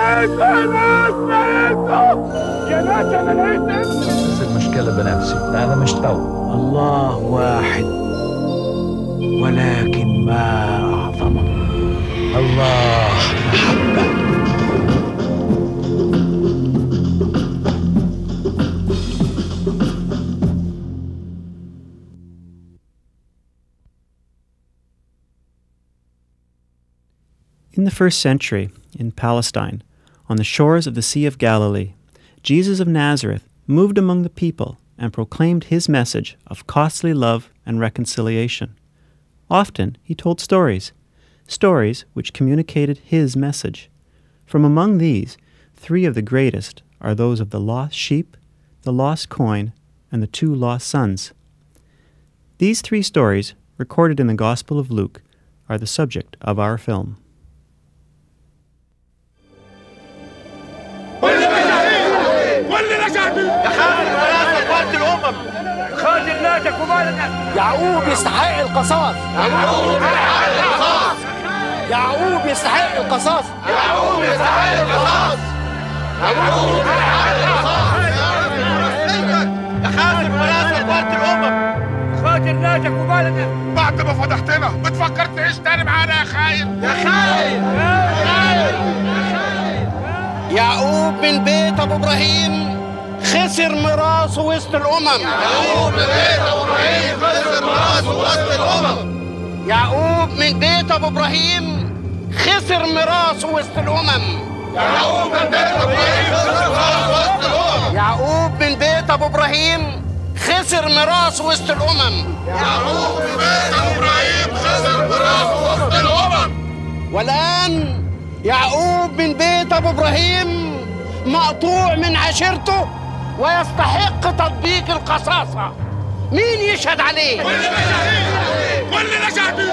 لقيته يا ناس لقيته يا ناس انا لقيت بس المشكلة بنفسي أنا مش تو الله واحد ولكن ما أعظمه الله محبة In the first century, in Palestine, on the shores of the Sea of Galilee, Jesus of Nazareth moved among the people and proclaimed his message of costly love and reconciliation. Often he told stories, stories which communicated his message. From among these, three of the greatest are those of the lost sheep, the lost coin, and the two lost sons. These three stories, recorded in the Gospel of Luke, are the subject of our film. كلنا شاهدين يا خالد ثلاثة وقت الأمم خاطر ناتك ومالك يعقوب يستحق القصاص يعقوب يستحق القصاص يعقوب يستحق القصاص يعقوب يستحق القصاص يعقوب يستحق القصاص يا خاطر ثلاثة وقت الأمم خاطر ناتك ومالك بعد ما فضحتنا بتفكر تعيش تاني معانا يا خاين يا خاين يا خاين يعقوب من بيت أبو إبراهيم خسر ميراثه وسط الأمم يعقوب من بيت أبو إبراهيم خسر راسه وسط الأمم يعقوب من بيت أبو إبراهيم خسر ميراثه وسط الأمم يعقوب من بيت أبو إبراهيم خسر راسه وسط الأمم يعقوب من بيت أبو إبراهيم خسر ميراثه وسط الأمم يعقوب من بيت أبو إبراهيم خسر راسه وسط الأمم والآن يعقوب من بيت أبو إبراهيم مقطوع من عشيرته ويستحق تطبيق القصاصة مين يشهد عليه؟ كلنا شاهدين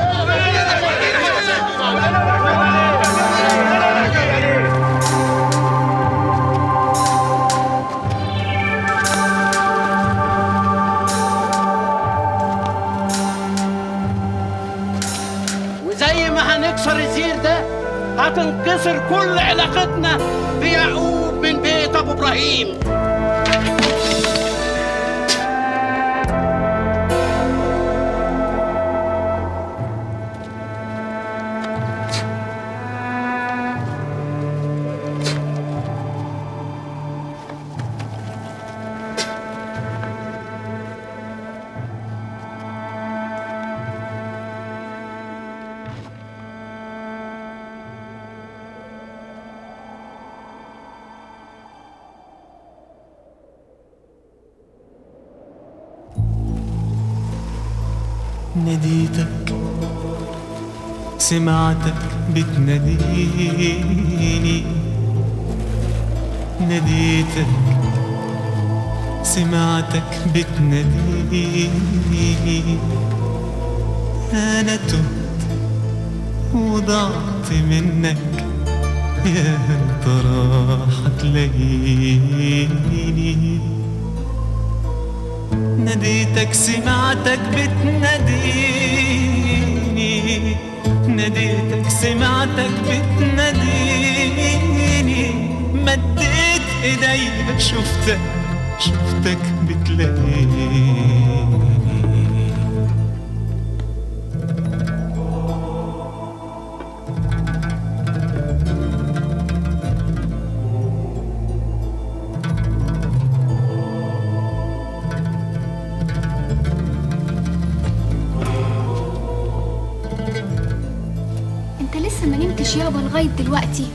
كلنا وزي ما هنكسر الزير ده هتنكسر كل علاقتنا بيعقوب من بيت أبو إبراهيم ناديتك سمعتك بتناديني ناديتك سمعتك بتناديني أنا تهت وضعت منك يا ترى هتلاقيني ناديتك سمعتك بتناديني ناديتك سمعتك بتناديني مديت ايديا شفتك شفتك بتلاقيني انت لسه ما نمتش يابا لغايه دلوقتي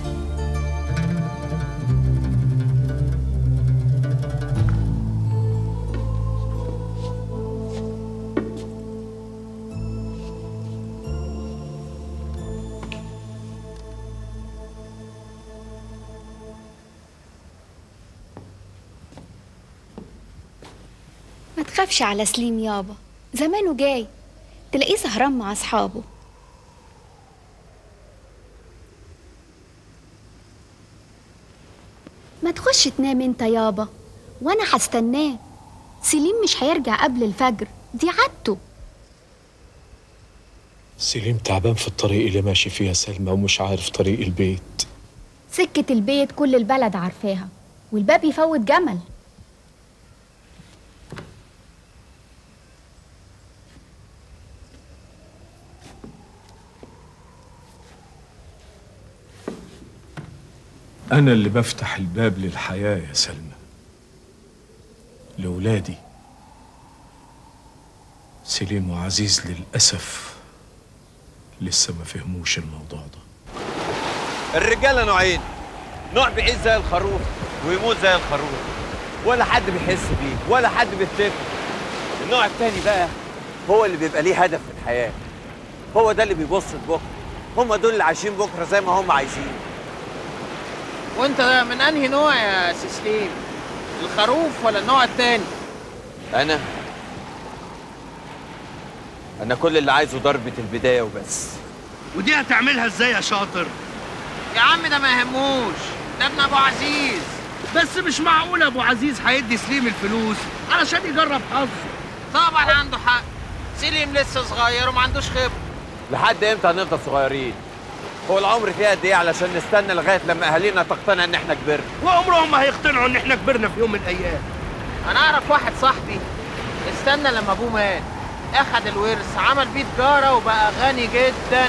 ما تخافش على سليم يابا زمانه جاي تلاقيه سهران مع اصحابه ما تخش تنام انت يابا وانا هستناه سليم مش هيرجع قبل الفجر دي عادته سليم تعبان في الطريق اللي ماشي فيها سلمى ومش عارف طريق البيت سكة البيت كل البلد عارفاها والباب يفوت جمل أنا اللي بفتح الباب للحياة يا سلمى لولادي سليم وعزيز للأسف لسه ما فهموش الموضوع ده الرجاله نوعين نوع بيعيش زي الخروف ويموت زي الخروف ولا حد بيحس بيه ولا حد بيفتكر النوع التاني بقى هو اللي بيبقى ليه هدف في الحياه هو ده اللي بيبص لبكره هم دول اللي عايشين بكره زي ما هم عايزين وانت من انهي نوع يا سيسليم الخروف ولا النوع التاني انا انا كل اللي عايزه ضربه البدايه وبس ودي هتعملها ازاي يا شاطر يا عم ده ما يهموش ده ابن ابو عزيز بس مش معقول ابو عزيز هيدي سليم الفلوس علشان يجرب حظه طبعا عنده حق سليم لسه صغير وما عندوش خبره لحد امتى هنفضل صغيرين هو العمر فيه قد ايه علشان نستنى لغايه لما اهالينا تقتنع ان احنا كبرنا وعمرهم ما هيقتنعوا ان احنا كبرنا في يوم من الايام انا اعرف واحد صاحبي استنى لما ابوه مات اخد الورث عمل بيه تجاره وبقى غني جدا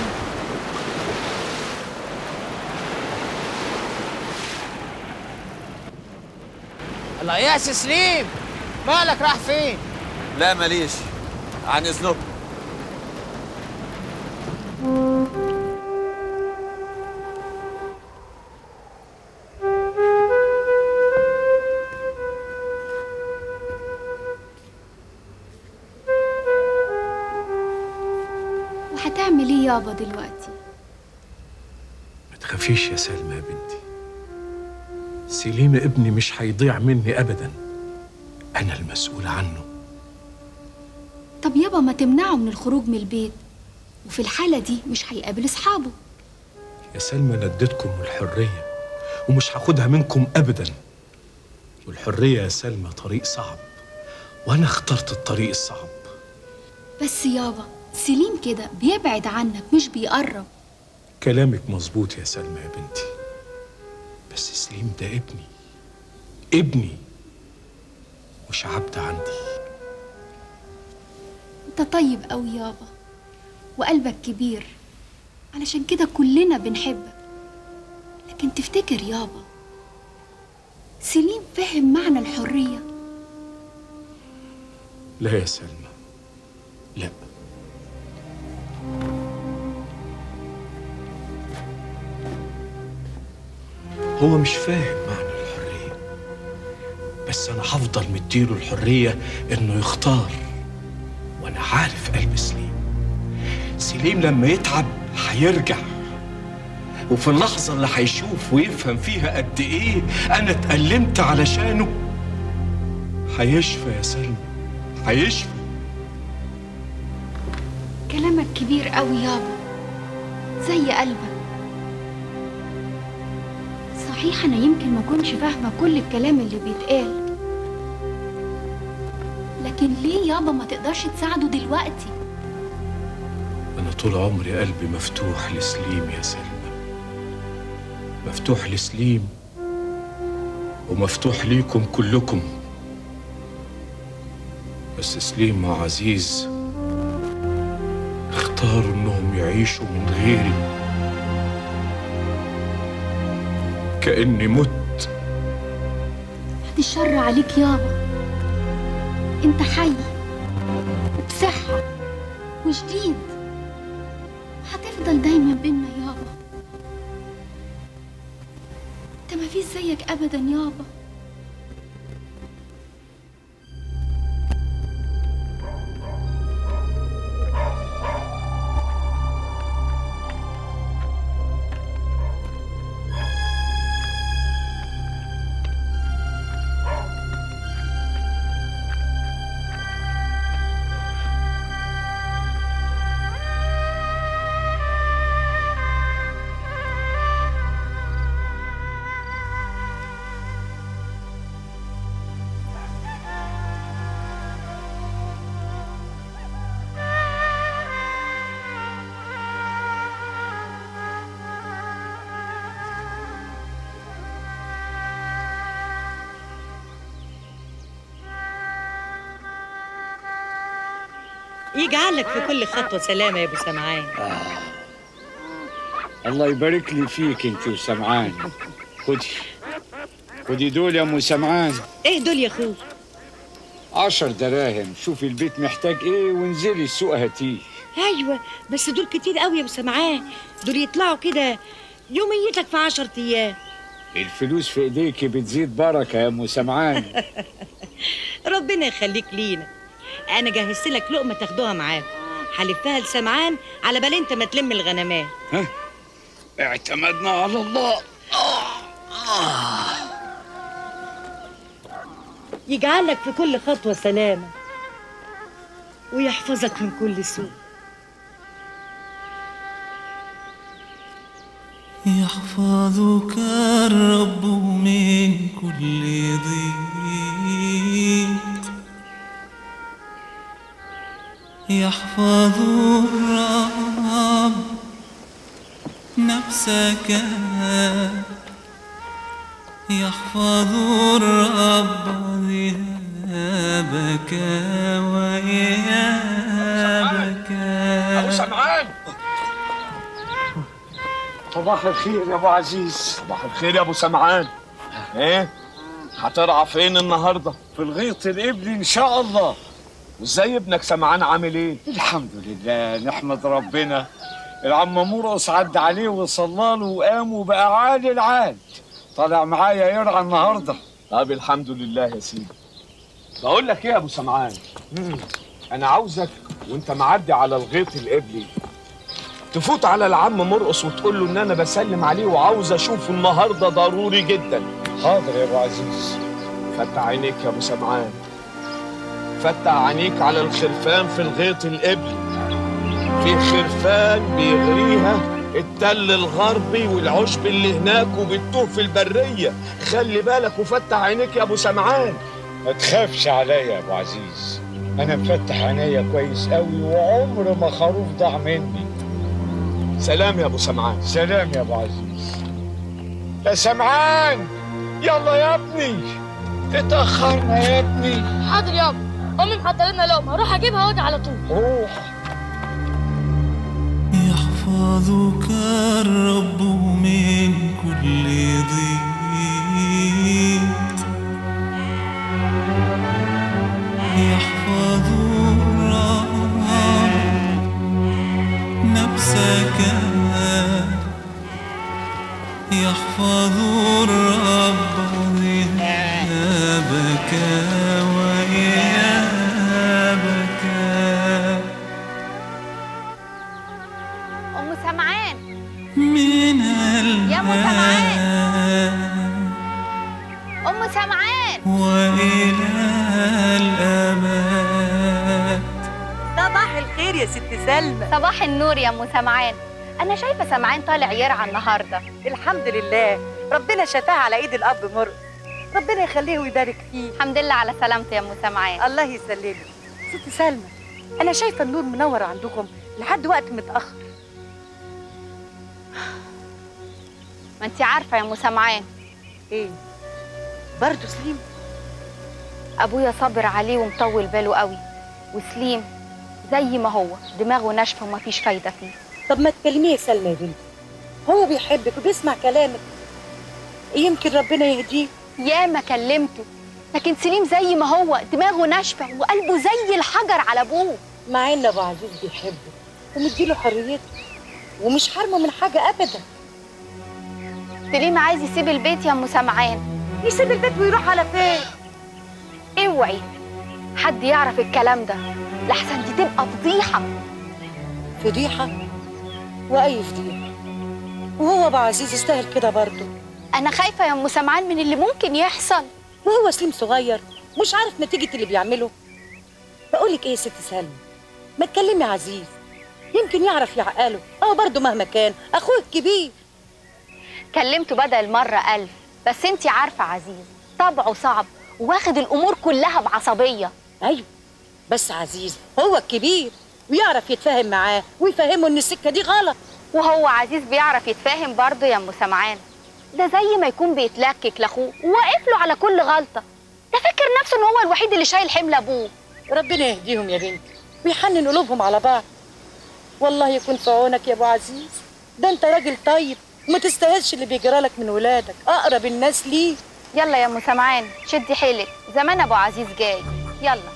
الله يا سليم مالك راح فين لا ماليش عن اذنكم وهتعمل ايه يابا دلوقتي ما تخافيش يا سلمى يا بنتي سليم ابني مش هيضيع مني أبدا أنا المسؤول عنه طب يابا ما تمنعه من الخروج من البيت وفي الحالة دي مش هيقابل اصحابه يا سلمى أنا اديتكم الحرية ومش هاخدها منكم أبدا والحرية يا سلمى طريق صعب وأنا اخترت الطريق الصعب بس يابا سليم كده بيبعد عنك مش بيقرب كلامك مظبوط يا سلمى يا بنتي بس سليم ده ابني ابني مش عبد عندي انت طيب قوي يابا وقلبك كبير علشان كده كلنا بنحبك لكن تفتكر يابا سليم فهم معنى الحرية لا يا سلمى لا هو مش فاهم معنى الحرية بس أنا هفضل مديله الحرية إنه يختار وأنا عارف قلب سليم سليم لما يتعب هيرجع وفي اللحظة اللي هيشوف ويفهم فيها قد إيه أنا اتألمت علشانه هيشفى يا سلمى هيشفى كلامك كبير قوي يابا زي قلبك صحيح انا يمكن ما كنش فاهمه كل الكلام اللي بيتقال لكن ليه يابا ما تقدرش تساعده دلوقتي أنا طول عمري قلبي مفتوح لسليم يا سلمى مفتوح لسليم ومفتوح ليكم كلكم بس سليم وعزيز اختاروا انهم يعيشوا من غيري كأني مت بعد الشر عليك يابا انت حي وبصحة وجديد هتفضل دايما بينا يابا انت مفيش زيك ابدا يابا يجعلك في كل خطوة سلامة يا أبو سمعان الله يبارك لي فيك انت وسمعان خدي خدي دول يا ام سمعان إيه دول يا أخوي عشر دراهم شوفي البيت محتاج ايه وانزلي السوق هاتيه أيوة بس دول كتير قوي يا أبو سمعان دول يطلعوا كده يوميتك في عشر أيام الفلوس في ايديكي بتزيد بركه يا ام سمعان ربنا يخليك لينا أنا جهزت لك لقمة تاخدوها معاك هلفها لسمعان على بال أنت ما تلم الغنمات ها اعتمدنا على الله يجعلك في كل خطوة سلامة ويحفظك من كل سوء يحفظك الرب من كل ضيق يحفظ الرب نفسك يحفظ الرب ذهابك وإيابك ابو سمعان صباح الخير يا ابو عزيز صباح الخير يا ابو سمعان ايه هترعى فين النهارده في الغيط الابلي ان شاء الله وازاي ابنك سمعان عامل ايه الحمد لله نحمد ربنا العم مرقص عدى عليه وصلى له وقام وبقى عالي العال طالع معايا يرعى النهارده طب الحمد لله يا سيدي بقول لك ايه يا ابو سمعان انا عاوزك وانت معدي على الغيط القبلي تفوت على العم مرقص وتقول له ان انا بسلم عليه وعاوز اشوفه النهارده ضروري جدا حاضر يا ابو عزيز فتح عينيك يا ابو سمعان فتح عينيك على الخرفان في الغيط القبلي في خرفان بيغريها التل الغربي والعشب اللي هناك وبتوه في البريه خلي بالك وفتح عينيك يا ابو سمعان ما تخافش عليا يا ابو عزيز انا مفتح عينيا كويس قوي وعمر ما خروف ضاع مني سلام يا ابو سمعان سلام يا ابو عزيز يا سمعان يلا يا ابني اتاخرنا يا ابني حاضر يابا امي محضره لنا لقمه هروح اجيبها واجي على طول روح يحفظك الرب من كل ضيق يحفظ الرب نفسك يحفظ الرب ذهابك وإيابك ام سمعان من يا أم سمعان. الآن ام سمعان وإلى الأبد صباح الخير يا ست سلمى صباح النور يا ام سمعان انا شايفه سمعان طالع يرعى النهارده الحمد لله ربنا شفاه على ايد الاب مرقص ربنا يخليه ويبارك فيه الحمد لله على سلامته يا ام سمعان الله يسلمك ست سلمى انا شايفه النور منور عندكم لحد وقت متاخر ما انت عارفه يا ام سمعان ايه برضه سليم ابويا صابر عليه ومطول باله قوي وسليم زي ما هو دماغه ناشفه ومفيش فايده فيه طب ما تكلميه يا سلمى يا بنتي هو بيحبك وبيسمع كلامك يمكن ربنا يهديه يا ما كلمته لكن سليم زي ما هو دماغه ناشفه وقلبه زي الحجر على ابوه مع ان ابو عزيز بيحبه ومديله حريته ومش حارمه من حاجه ابدا سليم عايز يسيب البيت يا ام سمعان يسيب البيت ويروح على فين اوعي حد يعرف الكلام ده لحسن دي تبقى فضيحه فضيحه واي فضيحه وهو ابو عزيز يستاهل كده برضه انا خايفه يا ام سمعان من اللي ممكن يحصل وهو سليم صغير مش عارف نتيجه اللي بيعمله بقولك ايه يا ست سلمى ما تكلمي عزيز يمكن يعرف يعقله اه برضه مهما كان اخوه الكبير كلمته بدل مرة ألف بس انتي عارفة عزيز طبعه صعب واخد الأمور كلها بعصبية ايوه بس عزيز هو الكبير ويعرف يتفاهم معاه ويفهمه ان السكه دي غلط وهو عزيز بيعرف يتفاهم برضه يا أم سمعان ده زي ما يكون بيتلكك لأخوه وواقف له على كل غلطة ده فاكر نفسه إن هو الوحيد اللي شايل حمل أبوه ربنا يهديهم يا بنتي ويحنن قلوبهم على بعض والله يكون في عونك يا ابو عزيز ده انت راجل طيب وما تستاهلش اللي بيجرالك من ولادك اقرب الناس ليك يلا يا ام سمعان شدي حيلك زمان ابو عزيز جاي يلا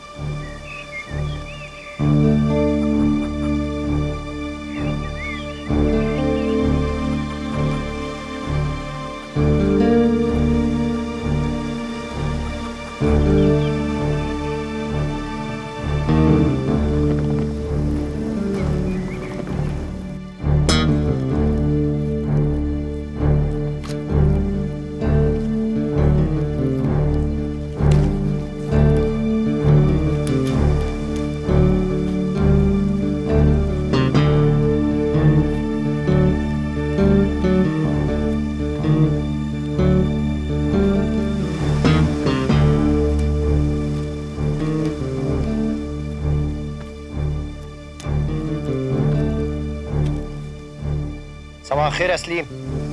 صباح الخير يا سليم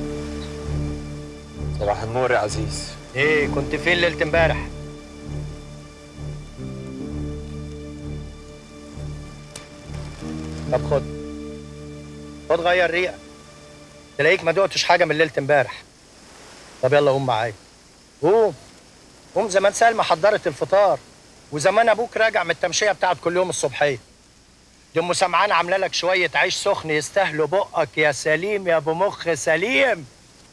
صباح النور يا عزيز ايه كنت فين ليله امبارح طب خد خد غير ريقك تلاقيك ما دقتش حاجه من ليله امبارح طب يلا قوم معايا قوم قوم زمان سلمى حضرت الفطار وزمان ابوك راجع من التمشيه بتاعت كل يوم الصبحيه دي ام سمعان عامله لك شويه عيش سخن يستاهلوا بقك يا سليم يا ابو مخ سليم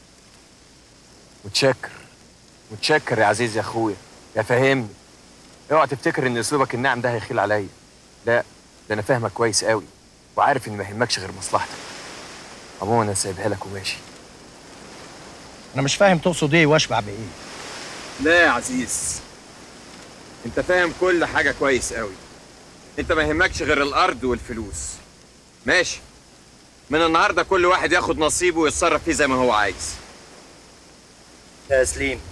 متشكر متشكر يا عزيز يا اخويا يا فاهمني اوعى تفتكر ان اسلوبك الناعم ده هيخيل عليا لا ده انا فاهمك كويس قوي وعارف ان ما يهمكش غير مصلحتك عموما انا سايبها لك وماشي انا مش فاهم تقصد ايه واشبع بايه لا يا عزيز انت فاهم كل حاجه كويس قوي انت ما يهمكش غير الارض والفلوس ماشي من النهارده كل واحد ياخد نصيبه ويتصرف فيه زي ما هو عايز يا سليم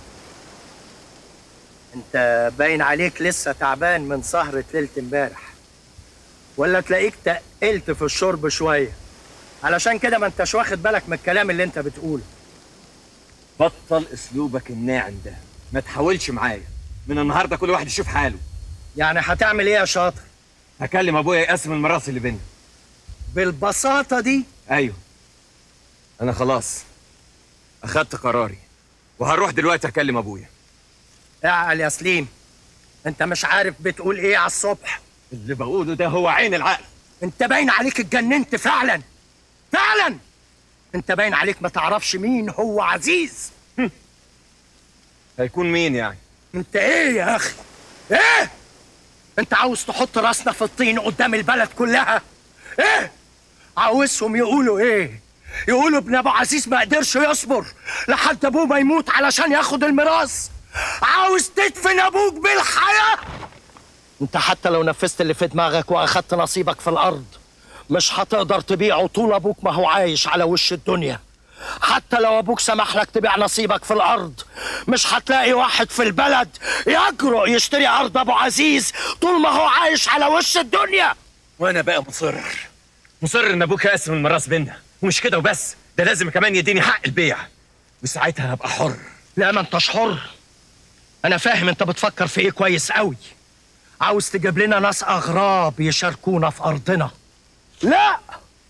انت باين عليك لسه تعبان من سهرة ليلة امبارح ولا تلاقيك تقلت في الشرب شوية علشان كده ما انتش واخد بالك من الكلام اللي انت بتقوله بطل اسلوبك الناعم ده ما تحاولش معايا من النهارده كل واحد يشوف حاله يعني هتعمل ايه يا شاطر هكلم ابويا يقسم الميراث اللي بينا بالبساطة دي ايوه انا خلاص اخدت قراري وهروح دلوقتي اكلم ابويا اعقل يا سليم انت مش عارف بتقول ايه على الصبح اللي بقوله ده هو عين العقل انت باين عليك اتجننت فعلا فعلا انت باين عليك ما تعرفش مين هو عزيز هيكون مين يعني انت ايه يا اخي ايه انت عاوز تحط راسنا في الطين قدام البلد كلها ايه عاوزهم يقولوا ايه يقولوا ابن ابو عزيز ما قدرش يصبر لحد ابوه ما يموت علشان ياخد الميراث عاوز تدفن ابوك بالحياه انت حتى لو نفذت اللي في دماغك واخدت نصيبك في الارض مش هتقدر تبيعه طول ابوك ما هو عايش على وش الدنيا حتى لو ابوك سمح لك تبيع نصيبك في الارض مش هتلاقي واحد في البلد يجرؤ يشتري ارض ابو عزيز طول ما هو عايش على وش الدنيا وانا بقى مصر مصر ان ابوك يقسم الميراث بينا ومش كده وبس ده لازم كمان يديني حق البيع وساعتها هبقى حر لا ما انتش حر انا فاهم انت بتفكر في ايه كويس قوي عاوز تجيب لنا ناس اغراب يشاركونا في ارضنا لا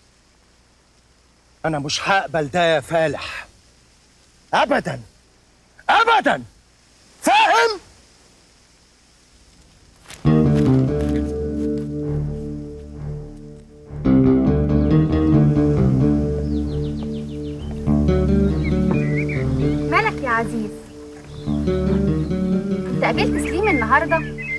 انا مش هقبل ده يا فالح ابدا ابدا فاهم مالك يا عزيز انت قابلت سليم النهارده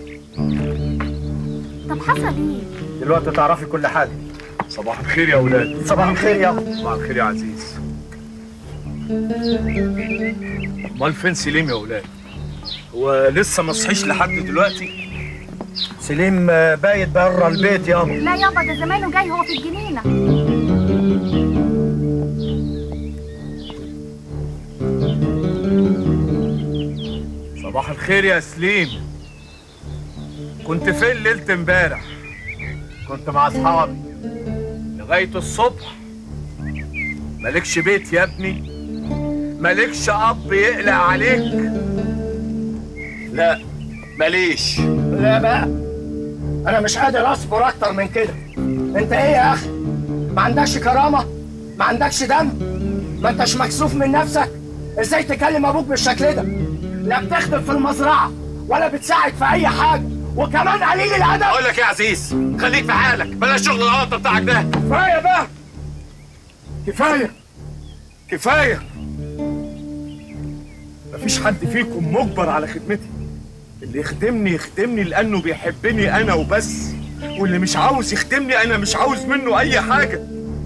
طب حصل ايه دلوقتي تعرفي كل حاجه صباح الخير يا اولاد صباح الخير يا صباح الخير يا عزيز امال فين سليم يا اولاد هو لسه ما صحيش لحد دلوقتي سليم بايت بره البيت يابا لا يابا ده زمانه جاي هو في الجنينه صباح الخير يا سليم كنت فين ليلة امبارح كنت مع اصحابي لغاية الصبح مالكش بيت يا ابني مالكش اب يقلق عليك لا ماليش لا بقى انا مش قادر اصبر اكتر من كده انت ايه يا اخي ما عندكش كرامه ما عندكش دم ما انتش مكسوف من نفسك ازاي تكلم ابوك بالشكل ده لا بتخدم في المزرعه ولا بتساعد في اي حاجه وكمان قليل الادب اقول لك ايه يا عزيز خليك في حالك بلاش شغل الغلط بتاعك ده كفايه بقى كفايه كفايه مفيش حد فيكم مجبر على خدمتي اللي يخدمني يخدمني لانه بيحبني انا وبس واللي مش عاوز يخدمني انا مش عاوز منه اي حاجه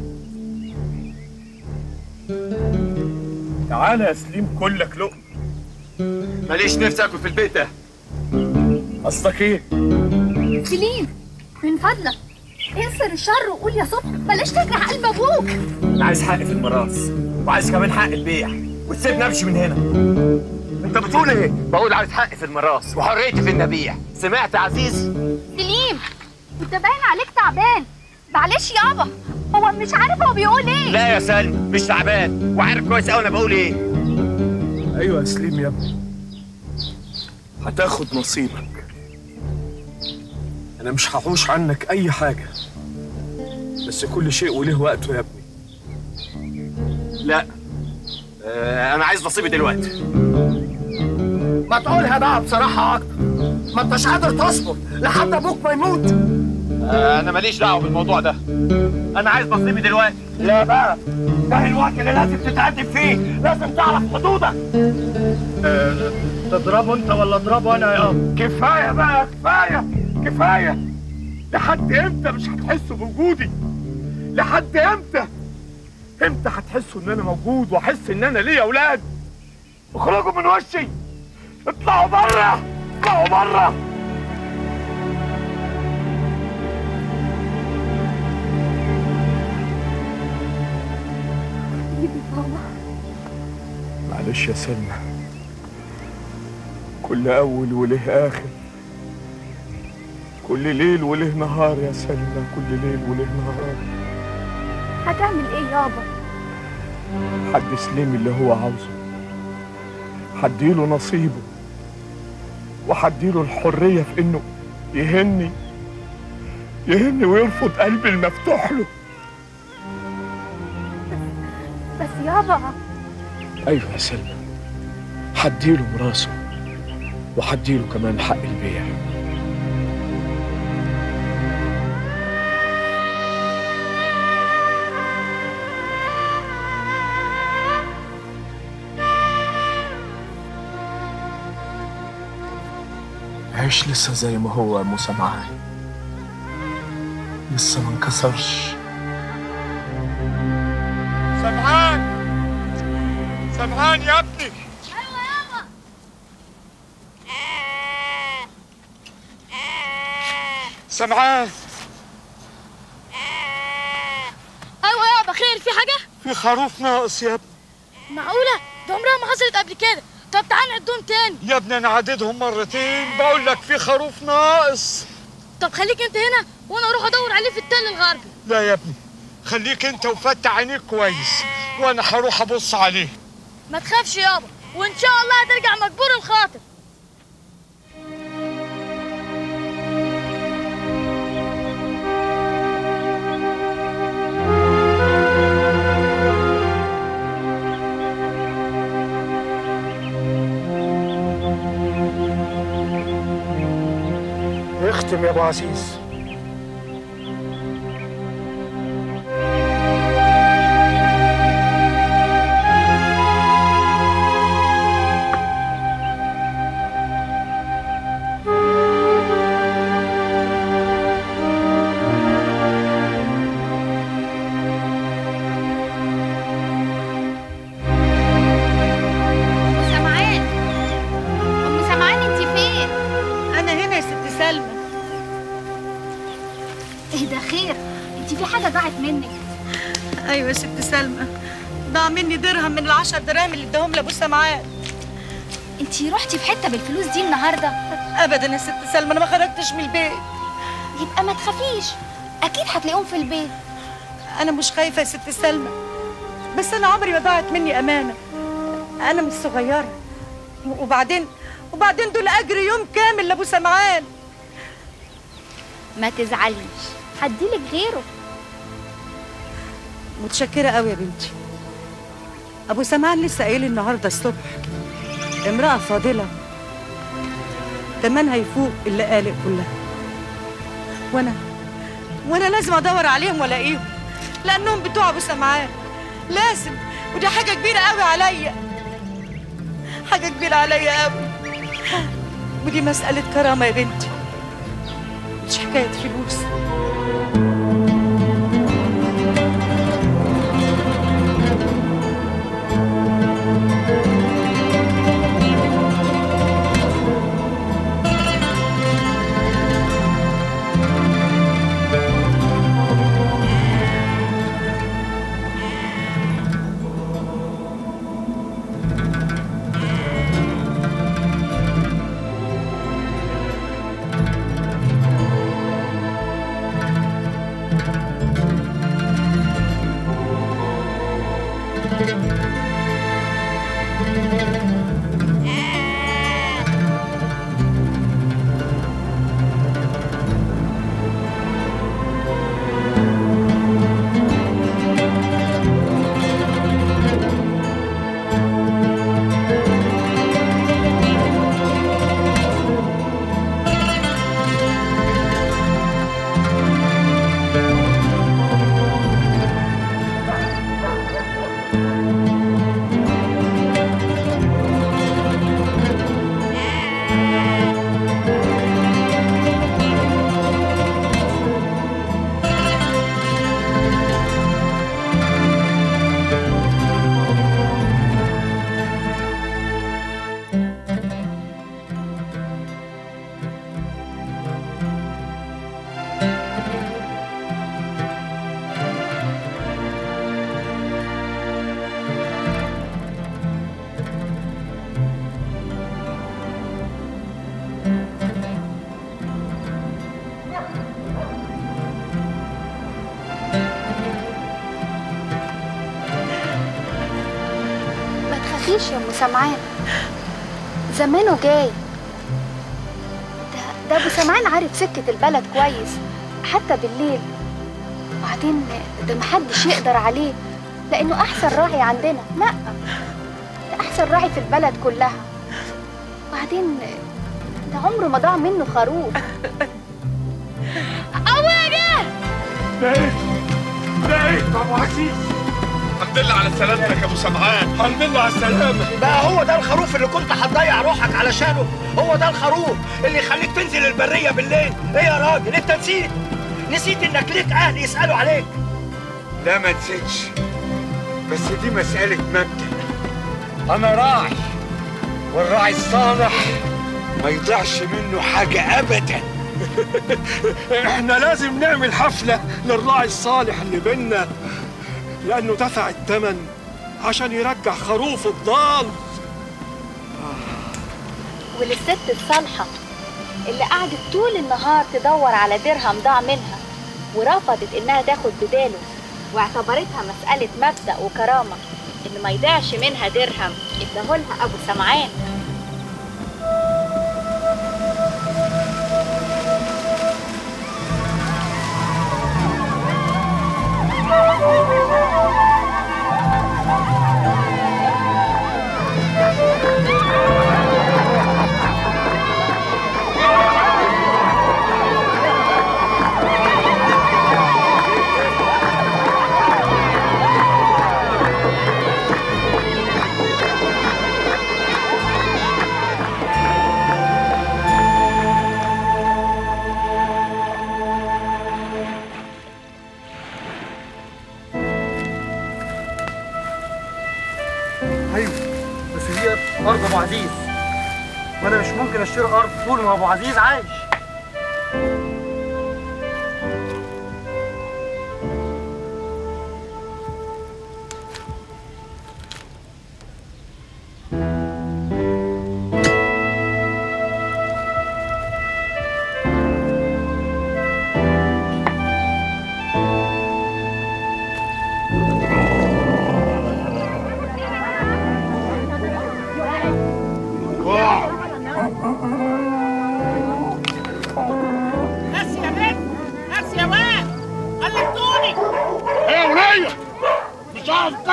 تعالى يا سليم كلك لقمه ماليش نفسي اكل في البيت ده قصدك ايه سليم من فضلك انصر الشر وقول يا صبح بلاش تجرح قلب ابوك انا عايز حقي في الميراث وعايز كمان حق البيع وتسيبني امشي من هنا انت بتقول ايه بقول عايز حقي في الميراث وحريتي في النبيع سمعت يا عزيز سليم انت باين عليك تعبان معلش يابا هو مش عارف هو بيقول ايه لا يا سلمى مش تعبان وعارف كويس قوي انا بقول ايه ايوه يا سليم يا ابني هتاخد نصيبك انا مش هحوش عنك اي حاجه بس كل شيء وله وقته يا ابني لا آه انا عايز نصيبي دلوقتي ما تقولها بقى بصراحه اكتر ما انتش قادر تصبر لحد ابوك ما يموت آه انا ماليش دعوه بالموضوع ده انا عايز نصيبي دلوقتي لا بقى ده الوقت اللي لازم تتقدم فيه لازم تعرف حدودك أه تضربه انت ولا اضربه انا يا اب كفايه بقى كفايه كفايه لحد امتى مش هتحسوا بوجودي لحد امتى امتى هتحسوا ان انا موجود واحس ان انا ليا اولاد اخرجوا من وشي اطلعوا بره اطلعوا بره معلش يا سلمى كل أول وله آخر كل ليل وله نهار يا سلمى كل ليل وله نهار هتعمل ايه يابا حد سليم اللي هو عاوزه هديله نصيبه وهديله الحرية في إنه يهني يهني ويرفض قلبي المفتوح له بس يابا أيوة يا سلمى هديله مراسه وهديله كمان حق البيع عيش لسه زي ما هو يا موسى معاي لسه ما انكسرش سمعان سمعان يا ابني سمعان ايوه يابا خير في حاجه في خروف ناقص يا ابني معقوله ده عمرها ما حصلت قبل كده طب تعال نعدهم تاني يا ابني انا عددهم مرتين بقول لك في خروف ناقص طب خليك انت هنا وانا اروح ادور عليه في التل الغربي لا يا ابني خليك انت وفتح عينيك كويس وانا هروح ابص عليه ما تخافش يابا وان شاء الله هترجع مجبور الخاطر اختم يا ابو عزيز سمعان ام سمعان انت فين انا هنا يا ست سلمى ايه ده خير انت في حاجه ضاعت منك ايوه يا ست سلمى ضاع مني درهم من العشر دراهم اللي اداهم لابو سمعان انت رحتي في حته بالفلوس دي النهارده ابدا يا ست سلمى انا ما خرجتش من البيت يبقى ما تخافيش اكيد هتلاقيهم في البيت انا مش خايفه يا ست سلمى بس انا عمري ما ضاعت مني امانه انا مش صغيره وبعدين وبعدين دول اجري يوم كامل لابو سمعان ما تزعليش هديلك غيره متشكرة قوي يا بنتي أبو سمعان لسه قايل النهاردة الصبح امرأة فاضلة تمنها يفوق اللي قالق كلها وأنا وأنا لازم أدور عليهم وألاقيهم لأنهم بتوع أبو سمعان لازم ودي حاجة كبيرة قوي عليا حاجة كبيرة عليا قوي ودي مسألة كرامة يا بنتي مش حكاية فلوس ما تخافيش يا ام سمعان زمانه جاي ده ده ابو سمعان عارف سكة البلد كويس حتى بالليل وبعدين ده محدش يقدر عليه لانه احسن راعي عندنا لا ده احسن راعي في البلد كلها وبعدين ده عمره ما ضاع منه خروف ابويا جه ده ايه؟ ده ايه؟ ابو عزيز الحمد لله على سلامتك يا ابو سمعان الحمد لله على السلامه بقى هو ده الخروف اللي كنت هتضيع روحك علشانه هو ده الخروف اللي يخليك تنزل البريه بالليل ايه يا راجل انت نسيت نسيت انك ليك اهل يسالوا عليك لا ما نسيتش بس دي مسألة مبدأ أنا راعي والراعي الصالح ما يضيعش منه حاجة أبدا احنا لازم نعمل حفله للراعي الصالح اللي بينا لانه دفع الثمن عشان يرجع خروف الضال وللست الصالحة اللي قعدت طول النهار تدور على درهم ضاع منها ورفضت انها تاخد بداله واعتبرتها مسألة مبدأ وكرامة ان ما يضيعش منها درهم اداهولها ابو سمعان ايوه بس هي ارض ابو عزيز وانا مش ممكن اشتري ارض طول ما ابو عزيز عايش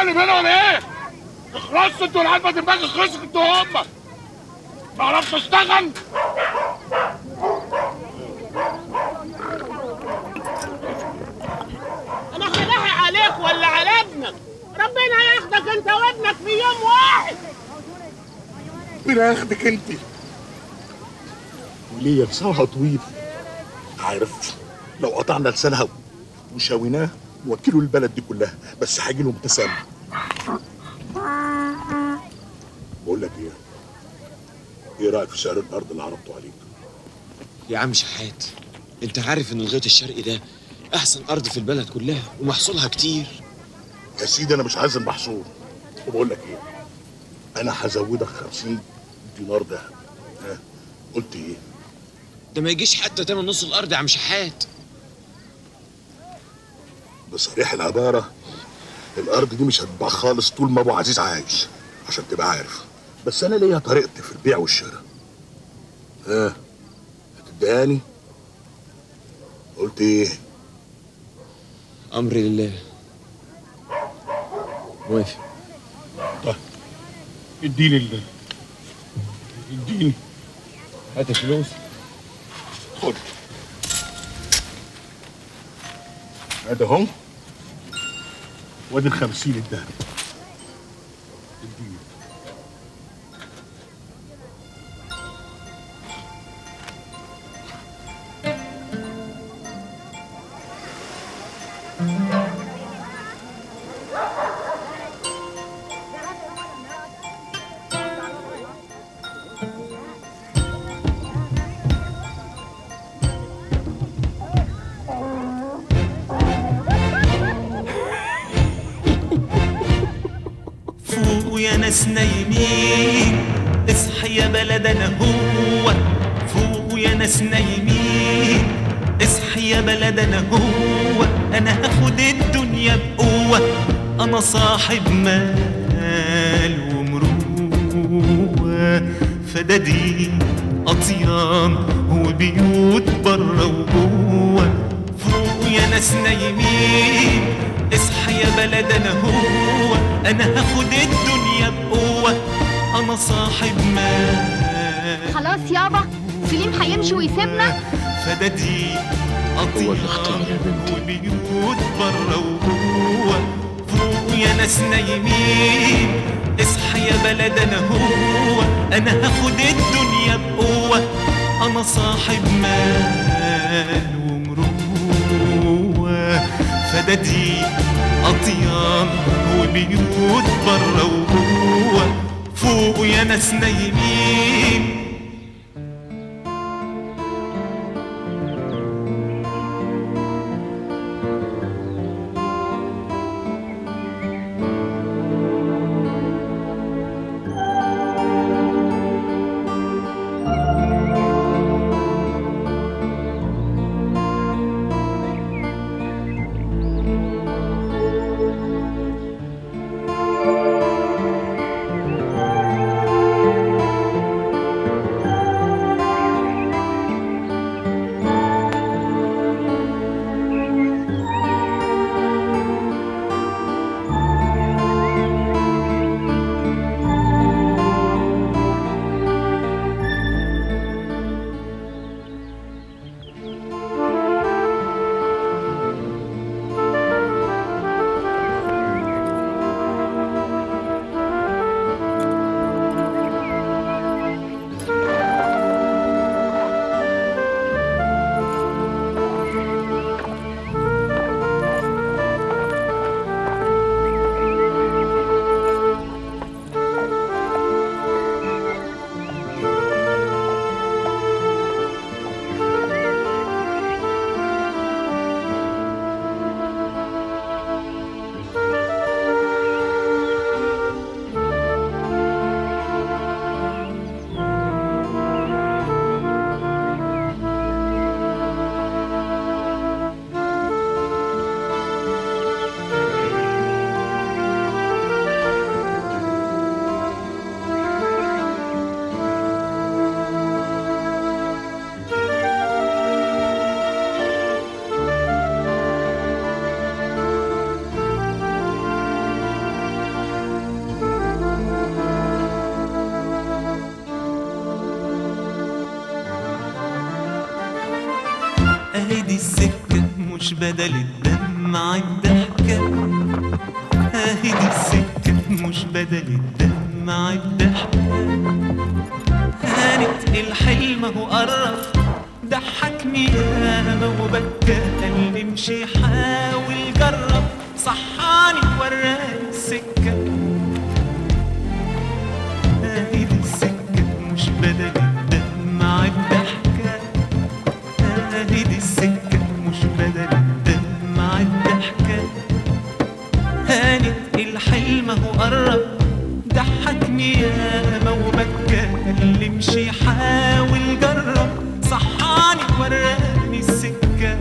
فرق بينهم ايه؟ اخلصوا انتوا العلبة دماغ خلصوا انتوا هما ما عرفتش اشتغل انا خلاحي عليك ولا على ابنك ربنا ياخدك انت وابنك في يوم واحد ربنا ياخدك انت وليه لسانها طويل عارف لو قطعنا لسانها وشويناه نوكله البلد دي كلها بس هيجي له متسمم بقول لك ايه ايه رايك في سعر الارض اللي عرضته عليك يا عم شحات انت عارف ان الغيط الشرقي ده احسن ارض في البلد كلها ومحصولها كتير يا سيدي انا مش عايز المحصول وبقول لك ايه انا هزودك 50 دينار دهب ها قلت ايه ده ما يجيش حتى تمن نص الارض يا عم شحات بصريح العبارة الأرض دي مش هتتباع خالص طول ما أبو عزيز عايش عشان تبقى عارف بس أنا ليا طريقتي في البيع والشراء ها هتديهاني قلت إيه امر لله موافق طيب اديني ال اديني هات الفلوس خد هذا هم وادي الخمسين الدهب اديني فوقوا يا ناس نايمين اصحى يا بلدنا هو فوقوا يا ناس نايمين اصحى يا بلدنا هو انا هاخد الدنيا بقوة انا صاحب مال ومروة فدادي اطيان وبيوت بره وجوه فوقوا يا ناس نايمين اصحى يا بلدنا هو انا هاخد الدنيا بقوة انا صاحب مال خلاص يابا سليم هيمشي ويسيبنا فدادي أطيان وبيوت بره وجوه فوق يا ناس نايمين اصحى يا بلدنا هو انا هاخد الدنيا بقوة انا صاحب مال ومروة فدادي أطيان وبيوت بره وجوه فوق يا ناس نايمين اهي دي السكة مش بدل الدمع الضحكة اهي دي السكة مش بدل الدمع الضحكة هانت الحلم اهو قرب ضحكني ياما وبكى قال لي امشي حاول جرب صحاني وراني السكة اهي دي السكة مش بدل الدمع الضحكة اهي دي السكة مش بدل الدمع الضحكة هانت الحلم اهو قرب ضحكني ياما وبكى قال لي امشي حاول جرب صحاني وراني السكة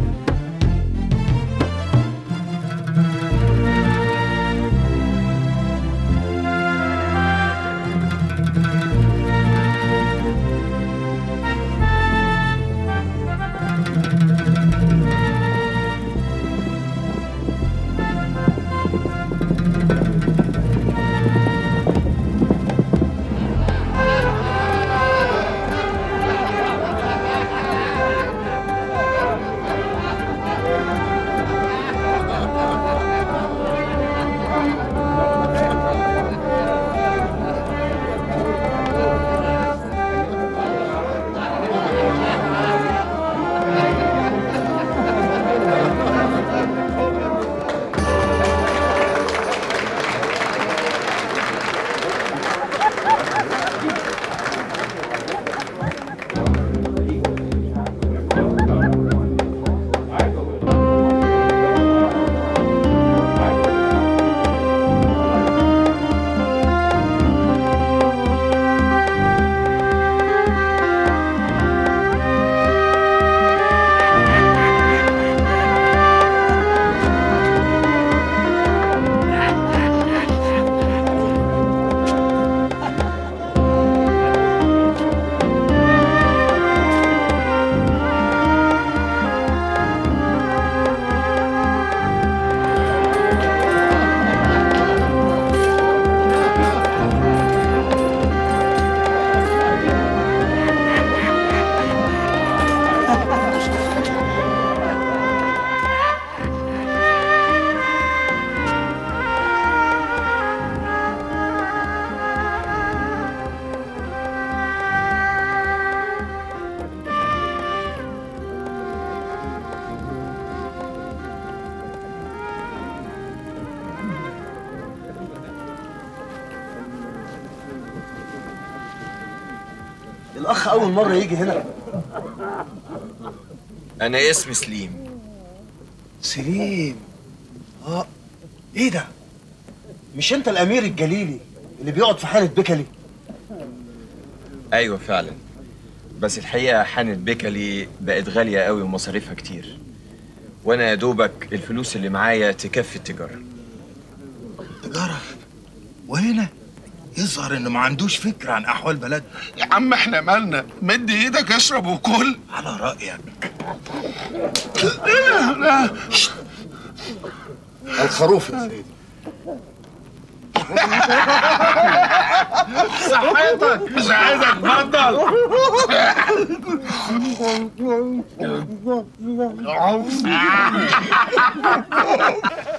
الاخ اول مره يجي هنا انا اسمي سليم سليم اه ايه ده مش انت الامير الجليلي اللي بيقعد في حانه بكلي ايوه فعلا بس الحقيقه حانة بيكلي بقت غاليه قوي ومصاريفها كتير وانا يا دوبك الفلوس اللي معايا تكفي التجاره تجارة وهنا يظهر انه ما عندوش فكرة عن احوال بلدنا يا عم احنا مالنا مد ايدك اشرب وكل على رأيك الخروف يا سيدي صحتك مش عايزك بطل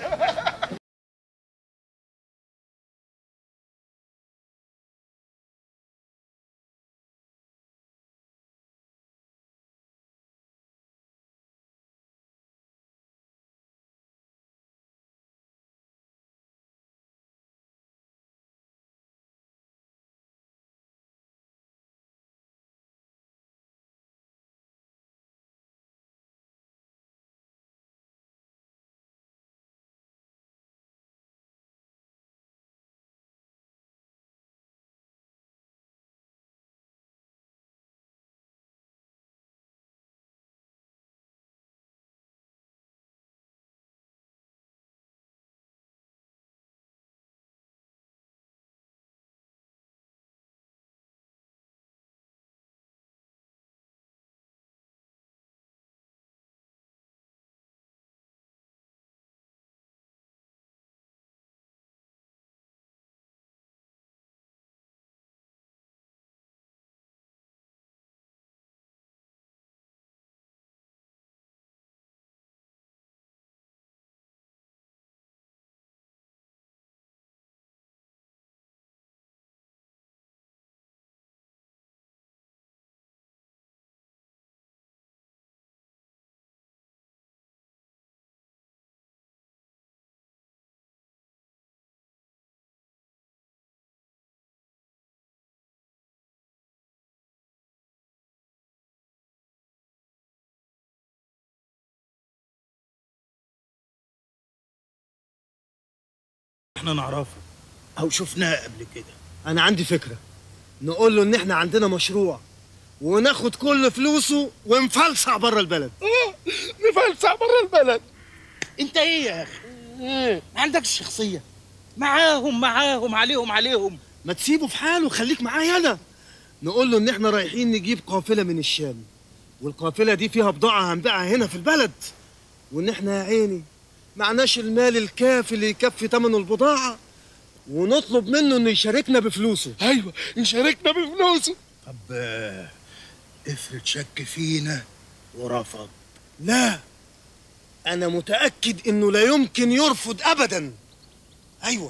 احنا نعرفه او شفناه قبل كده انا عندي فكره نقول له ان احنا عندنا مشروع وناخد كل فلوسه ونفلسع بره البلد نفلسع بره البلد انت ايه يا اخي ما عندكش شخصيه معاهم معاهم عليهم عليهم ما تسيبه في حاله خليك معايا انا نقول له ان احنا رايحين نجيب قافله من الشام والقافله دي فيها بضاعه هنبيعها هنا في البلد وان احنا يا عيني معناش المال الكافي اللي يكفي ثمن البضاعه ونطلب منه انه يشاركنا بفلوسه ايوه يشاركنا بفلوسه طب آه، افرض شك فينا ورفض لا انا متاكد انه لا يمكن يرفض ابدا ايوه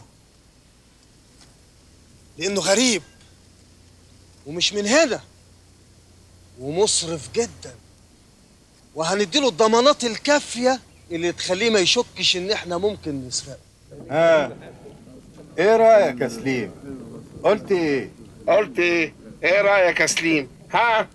لانه غريب ومش من هنا ومصرف جدا وهنديله الضمانات الكافيه اللي تخليه ما يشكش ان احنا ممكن نسرقه ها ايه رايك يا سليم قلت ايه قلت ايه ايه رايك يا سليم ها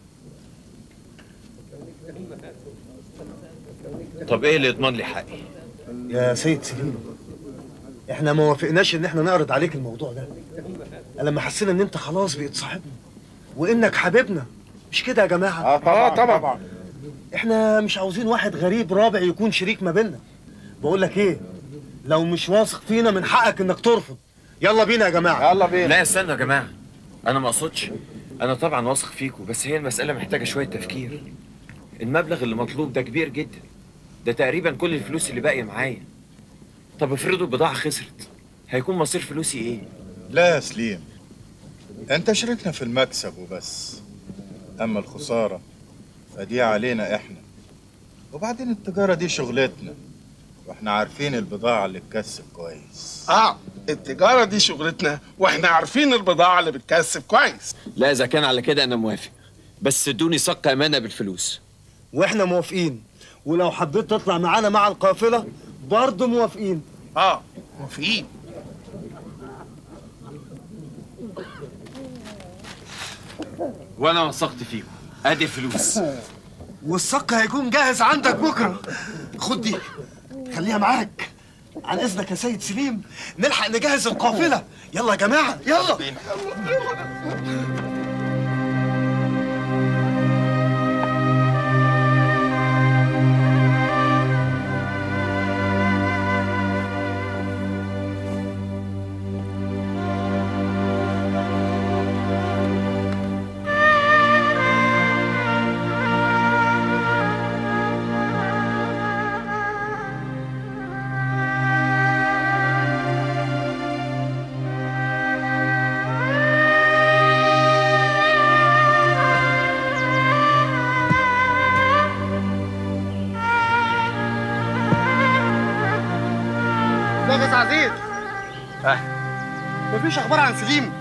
طب ايه اللي يضمن لي حقي يا سيد سليم احنا ما وافقناش ان احنا نعرض عليك الموضوع ده لما حسينا ان انت خلاص بقيت صاحبنا وانك حبيبنا مش كده يا جماعه اه طبعا طبعا, طبعا. احنا مش عاوزين واحد غريب رابع يكون شريك ما بيننا بقول لك ايه لو مش واثق فينا من حقك انك ترفض يلا بينا يا جماعه يلا بينا لا استنى يا جماعه انا ما اقصدش انا طبعا واثق فيكم بس هي المساله محتاجه شويه تفكير المبلغ اللي مطلوب ده كبير جدا ده تقريبا كل الفلوس اللي باقيه معايا طب افرضوا البضاعه خسرت هيكون مصير فلوسي ايه لا يا سليم انت شاركنا في المكسب وبس اما الخساره فدي علينا احنا وبعدين التجاره دي شغلتنا واحنا عارفين البضاعه اللي تكسب كويس اه التجاره دي شغلتنا واحنا عارفين البضاعه اللي بتكسب كويس لا اذا كان على كده انا موافق بس ادوني صك امانه بالفلوس واحنا موافقين ولو حبيت تطلع معانا مع القافله برضه موافقين اه موافقين وانا وثقت فيكم ادي الفلوس والصك هيكون جاهز عندك بكره خد دي خليها معاك عن اذنك يا سيد سليم نلحق نجهز القافله يلا يا جماعه يلا نفس عزيز اه مفيش اخبار عن سليم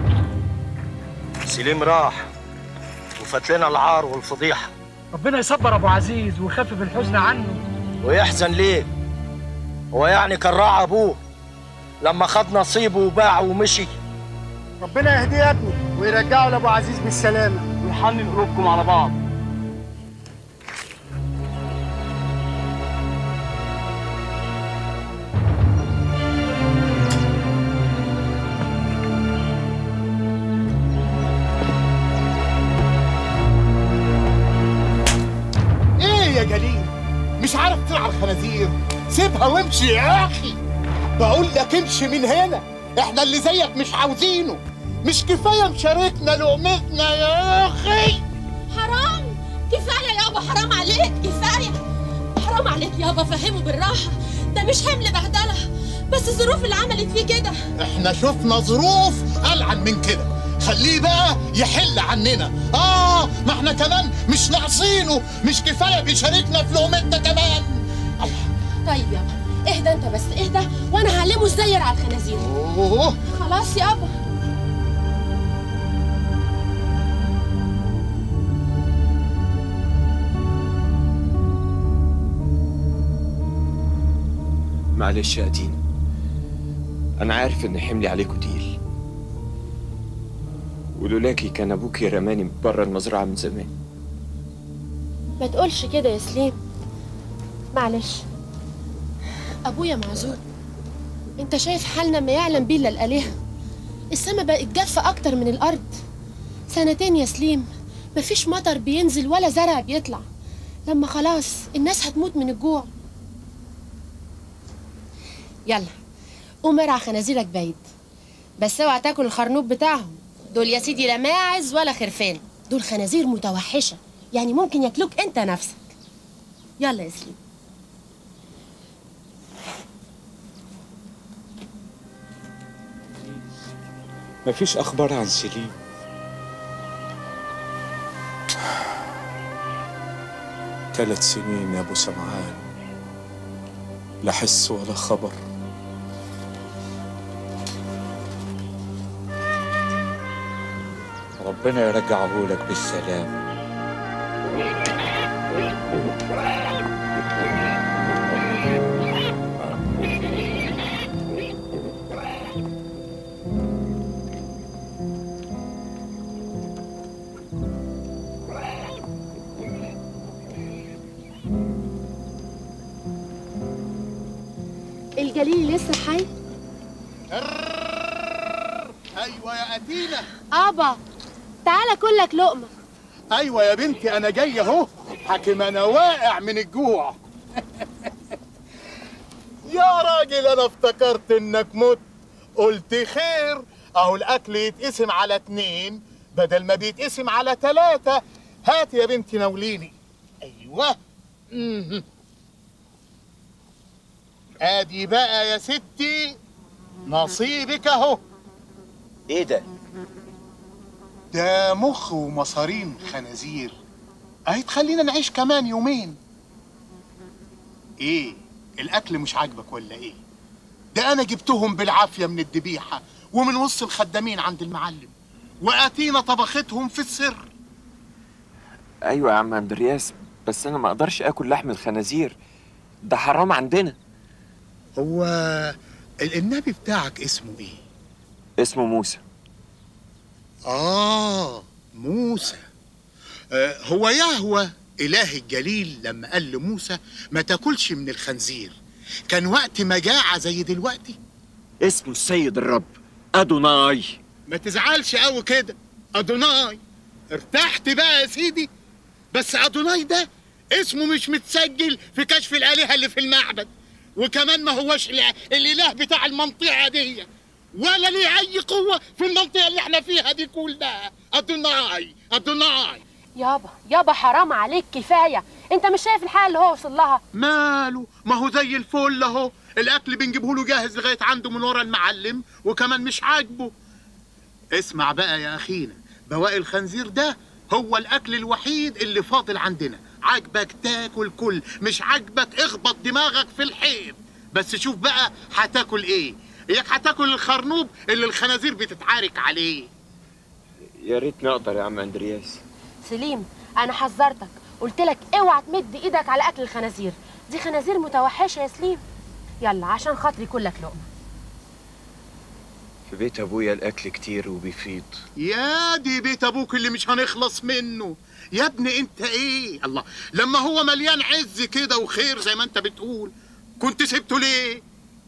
سليم راح وفات لنا العار والفضيحه ربنا يصبر ابو عزيز ويخفف الحزن عنه ويحزن ليه هو يعني كان راعى ابوه لما خد نصيبه وباع ومشي ربنا يهديه يا ابني ويرجعه لابو عزيز بالسلامه ويحنن قلوبكم على بعض ايه يا جليل مش عارف تلعب خنازير سيبها وامشي يا اخي بقول لك امشي من هنا احنا اللي زيك مش عاوزينه مش كفايه مشاركنا لقمتنا يا اخي حرام كفايه يابا حرام عليك كفايه حرام عليك يابا فهمه بالراحه ده مش حمل بهدله بس الظروف اللي عملت فيه كده احنا شفنا ظروف العن من كده خليه بقى يحل عننا اه ما احنا كمان مش ناقصينه مش كفايه بيشاركنا في لقمتنا كمان طيب يابا اهدى انت بس اهدى وانا هعلمه ازاي يرعى الخنازير اوه خلاص يابا معلش يا دين انا عارف ان حملي عليكم تقيل ولولاكي كان ابوكي رماني بره المزرعه من زمان ما تقولش كده يا سليم معلش ابويا معذور انت شايف حالنا ما يعلم بيه الا الالهه السما بقت جافه اكتر من الارض سنتين يا سليم مفيش مطر بينزل ولا زرع بيطلع لما خلاص الناس هتموت من الجوع يلا قوم ارعى خنازيرك بعيد بس اوعى تاكل الخرنوب بتاعهم دول يا سيدي لا ماعز ولا خرفان دول خنازير متوحشه يعني ممكن ياكلوك انت نفسك يلا يا سليم مفيش أخبار عن سليم ثلاث سنين يا أبو سمعان لا حس ولا خبر ربنا يرجعه لك بالسلام الجليل لسه حي ايوه يا اتينا ابا تعالى كلك لقمه ايوه يا بنتي انا جاي اهو حاكم انا واقع من الجوع يا راجل انا افتكرت انك مت قلت خير اهو الاكل يتقسم على اتنين بدل ما بيتقسم على تلاتة هات يا بنتي ناوليني ايوه مم. ادي بقى يا ستي نصيبك اهو ايه ده؟ ده مخ ومصارين خنازير اهي تخلينا نعيش كمان يومين ايه الاكل مش عاجبك ولا ايه ده انا جبتهم بالعافيه من الذبيحه ومن وسط الخدامين عند المعلم واتينا طبختهم في السر ايوه يا عم اندرياس بس انا ما اقدرش اكل لحم الخنازير ده حرام عندنا هو ال- النبي بتاعك اسمه ايه اسمه موسى آه موسى آه هو يهوى إله الجليل لما قال لموسى ما تاكلش من الخنزير كان وقت مجاعة زي دلوقتي اسمه السيد الرب ادوناي ما تزعلش قوي كده أدوناي ارتحت بقى يا سيدي بس أدوناي ده اسمه مش متسجل في كشف الآلهة اللي في المعبد وكمان ما هوش ال- الإله بتاع المنطقة دي ولا ليه أي قوة في المنطقة اللي احنا فيها دي كلها أدوناي أدوناي يابا يابا حرام عليك كفايه انت مش شايف الحاله اللي هو وصل لها ماله ما هو زي الفل اهو الاكل بنجيبه له جاهز لغايه عنده من ورا المعلم وكمان مش عاجبه اسمع بقى يا اخينا بواقي الخنزير ده هو الاكل الوحيد اللي فاضل عندنا عاجبك تاكل كل مش عاجبك اخبط دماغك في الحيط بس شوف بقى هتاكل ايه اياك هتاكل الخرنوب اللي الخنازير بتتعارك عليه يا ريتني اقدر يا عم اندرياس سليم انا حذرتك قلت لك اوعى تمد ايدك على اكل الخنازير دي خنازير متوحشه يا سليم يلا عشان خاطري كلك لقمه في بيت ابويا الاكل كتير وبيفيض يا دي بيت ابوك اللي مش هنخلص منه يا ابني انت ايه الله لما هو مليان عز كده وخير زي ما انت بتقول كنت سبته ليه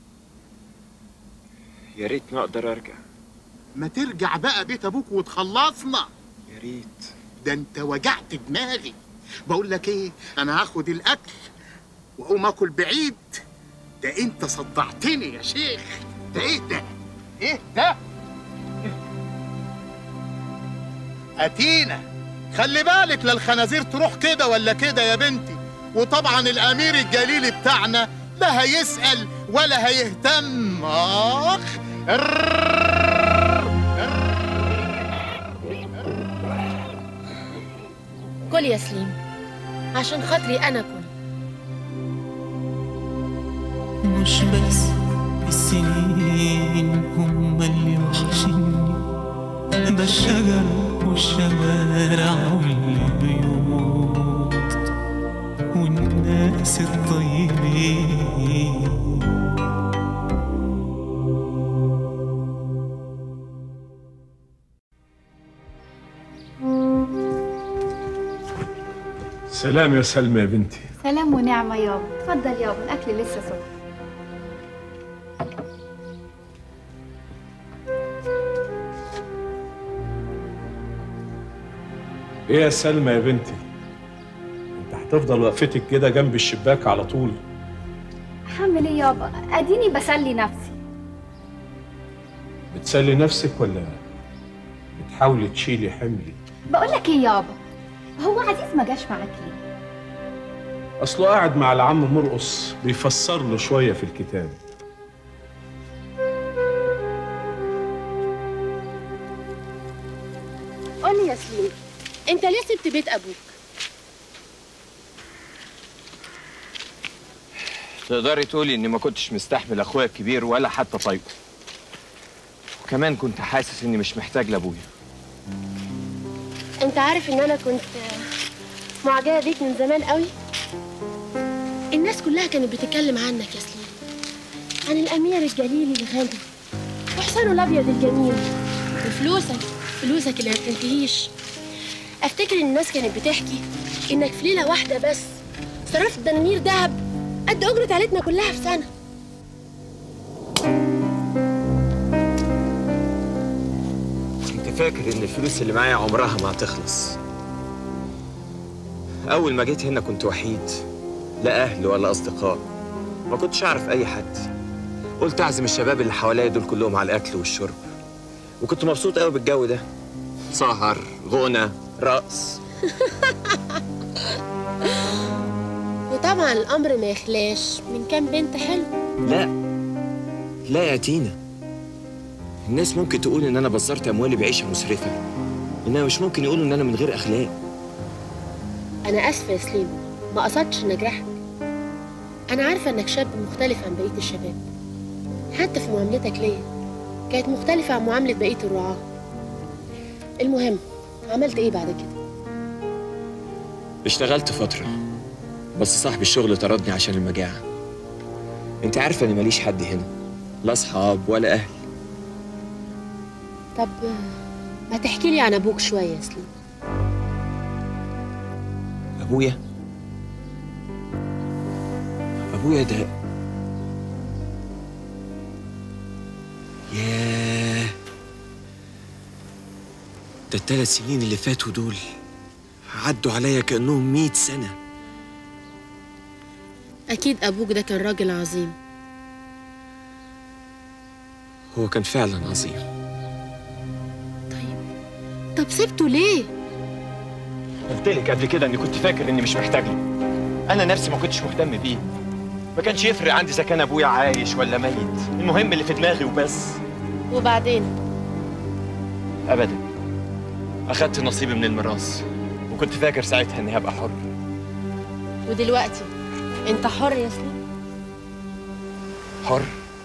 يا ريتني اقدر ارجع ما ترجع بقى بيت ابوك وتخلصنا يا ريت ده انت وجعت دماغي بقول لك ايه انا هاخد الاكل واقوم اكل بعيد ده انت صدعتني يا شيخ ده ايه ده ايه ده اتينا خلي بالك للخنازير تروح كده ولا كده يا بنتي وطبعا الامير الجليل بتاعنا لا هيسال ولا هيهتم اخ كل يا سليم عشان خاطري انا كل مش بس السنين هم اللي وحشني ده الشجر والشوارع والبيوت والناس الطيبين سلام يا سلمى يا بنتي سلام ونعمة يابا اتفضل يابا الأكل لسه سخن ايه يا سلمى يا بنتي انت هتفضل وقفتك كده جنب الشباك على طول هعمل ايه يابا اديني بسلي نفسي بتسلي نفسك ولا بتحاولي تشيلي حملي بقول لك ايه يابا هو عزيز ما جاش معاك ليه اصله قاعد مع العم مرقص بيفسر له شويه في الكتاب قولي يا سليم انت ليه سبت بيت ابوك تقدري تقولي اني ما كنتش مستحمل اخويا الكبير ولا حتى طايقه وكمان كنت حاسس اني مش محتاج لابويا انت عارف ان انا كنت معجبه بيك من زمان قوي الناس كلها كانت بتتكلم عنك يا سليم عن الامير الجليل الغني وحصانه الابيض الجميل وفلوسك فلوسك اللي ما بتنتهيش افتكر ان الناس كانت بتحكي انك في ليله واحده بس صرفت دنانير دهب قد اجره عيلتنا كلها في سنه كنت فاكر ان الفلوس اللي معايا عمرها ما هتخلص اول ما جيت هنا كنت وحيد لا اهل ولا اصدقاء ما كنتش اعرف اي حد قلت اعزم الشباب اللي حواليا دول كلهم على الاكل والشرب وكنت مبسوط قوي بالجو ده سهر غنى رقص وطبعا الامر ما يخلاش من كام بنت حلو لا لا يا تينا الناس ممكن تقول ان انا بذرت اموالي بعيشه مسرفه انما مش ممكن يقولوا ان انا من غير اخلاق انا اسفه يا سليم ما قصدتش ان اجرحك انا عارفه انك شاب مختلف عن بقيه الشباب حتى في معاملتك ليا كانت مختلفه عن معامله بقيه الرعاه المهم عملت ايه بعد كده اشتغلت فتره بس صاحب الشغل طردني عشان المجاعه انت عارفه اني ماليش حد هنا لا اصحاب ولا اهل طب ما تحكي لي عن ابوك شويه يا سليم ابويا ابويا ده ياه ده الثلاث سنين اللي فاتوا دول عدوا عليا كانهم مئة سنه اكيد ابوك ده كان راجل عظيم هو كان فعلا عظيم طب سبته ليه قلت لك قبل كده اني كنت فاكر اني مش محتاج له انا نفسي ما كنتش مهتم بيه ما كانش يفرق عندي اذا كان ابويا عايش ولا ميت المهم اللي في دماغي وبس وبعدين ابدا اخدت نصيبي من الميراث وكنت فاكر ساعتها اني هبقى حر ودلوقتي انت حر يا سليم حر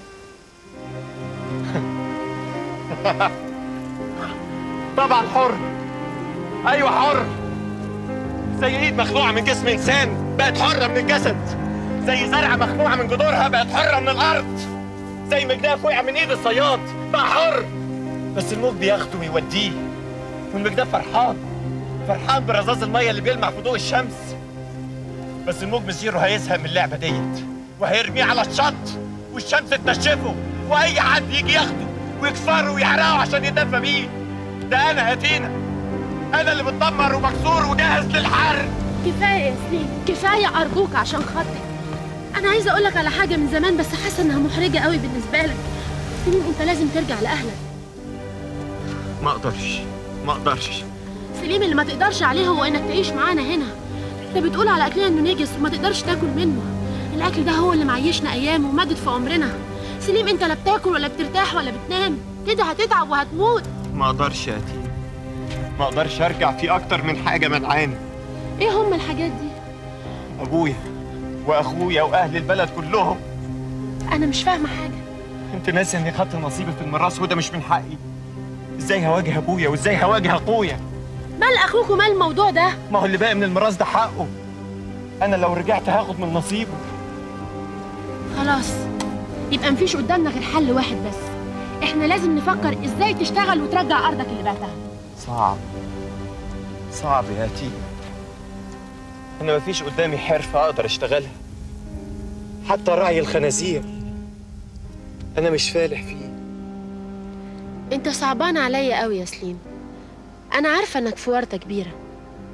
طبعا حر ايوه حر زي ايد مخلوعه من جسم انسان بقت حره من الجسد زي زرعه مخلوعه من جذورها بقت حره من الارض زي مجداف وقع من ايد الصياد بقى حر بس الموج بياخده ويوديه والمجداف فرحان فرحان برذاذ الميه اللي بيلمع في ضوء الشمس بس الموج مسيره هيزهق من اللعبه ديت وهيرميه على الشط والشمس تنشفه واي حد يجي ياخده ويكسره ويحرقه عشان يدفى بيه ده انا يا تينا انا اللي متدمر ومكسور وجاهز للحرب كفايه يا سليم كفايه ارجوك عشان خاطري انا عايزه اقول لك على حاجه من زمان بس حاسه انها محرجه قوي بالنسبه لك سليم انت لازم ترجع لاهلك ما اقدرش ما اقدرش سليم اللي ما تقدرش عليه هو انك تعيش معانا هنا انت بتقول على اكلنا انه نجس وما تقدرش تاكل منه الاكل ده هو اللي معيشنا ايام ومدد في عمرنا سليم انت لا بتاكل ولا بترتاح ولا بتنام كده هتتعب وهتموت ما اقدرش يا تينا ما اقدرش ارجع في اكتر من حاجه منعاني ايه هم الحاجات دي ابويا واخويا واهل البلد كلهم انا مش فاهمه حاجه انت ناسي اني خدت نصيبي في الميراث وده مش من حقي ازاي هواجه ابويا وازاي هواجه اخويا مال اخوك ومال الموضوع ده ما هو اللي باقي من الميراث ده حقه انا لو رجعت هاخد من نصيبه خلاص يبقى مفيش قدامنا غير حل واحد بس احنا لازم نفكر ازاي تشتغل وترجع ارضك اللي بعتها صعب صعب يا تينا انا مفيش قدامي حرفه اقدر اشتغلها حتى رعي الخنازير انا مش فالح فيه انت صعبان عليا قوي يا سليم انا عارفه انك في ورطه كبيره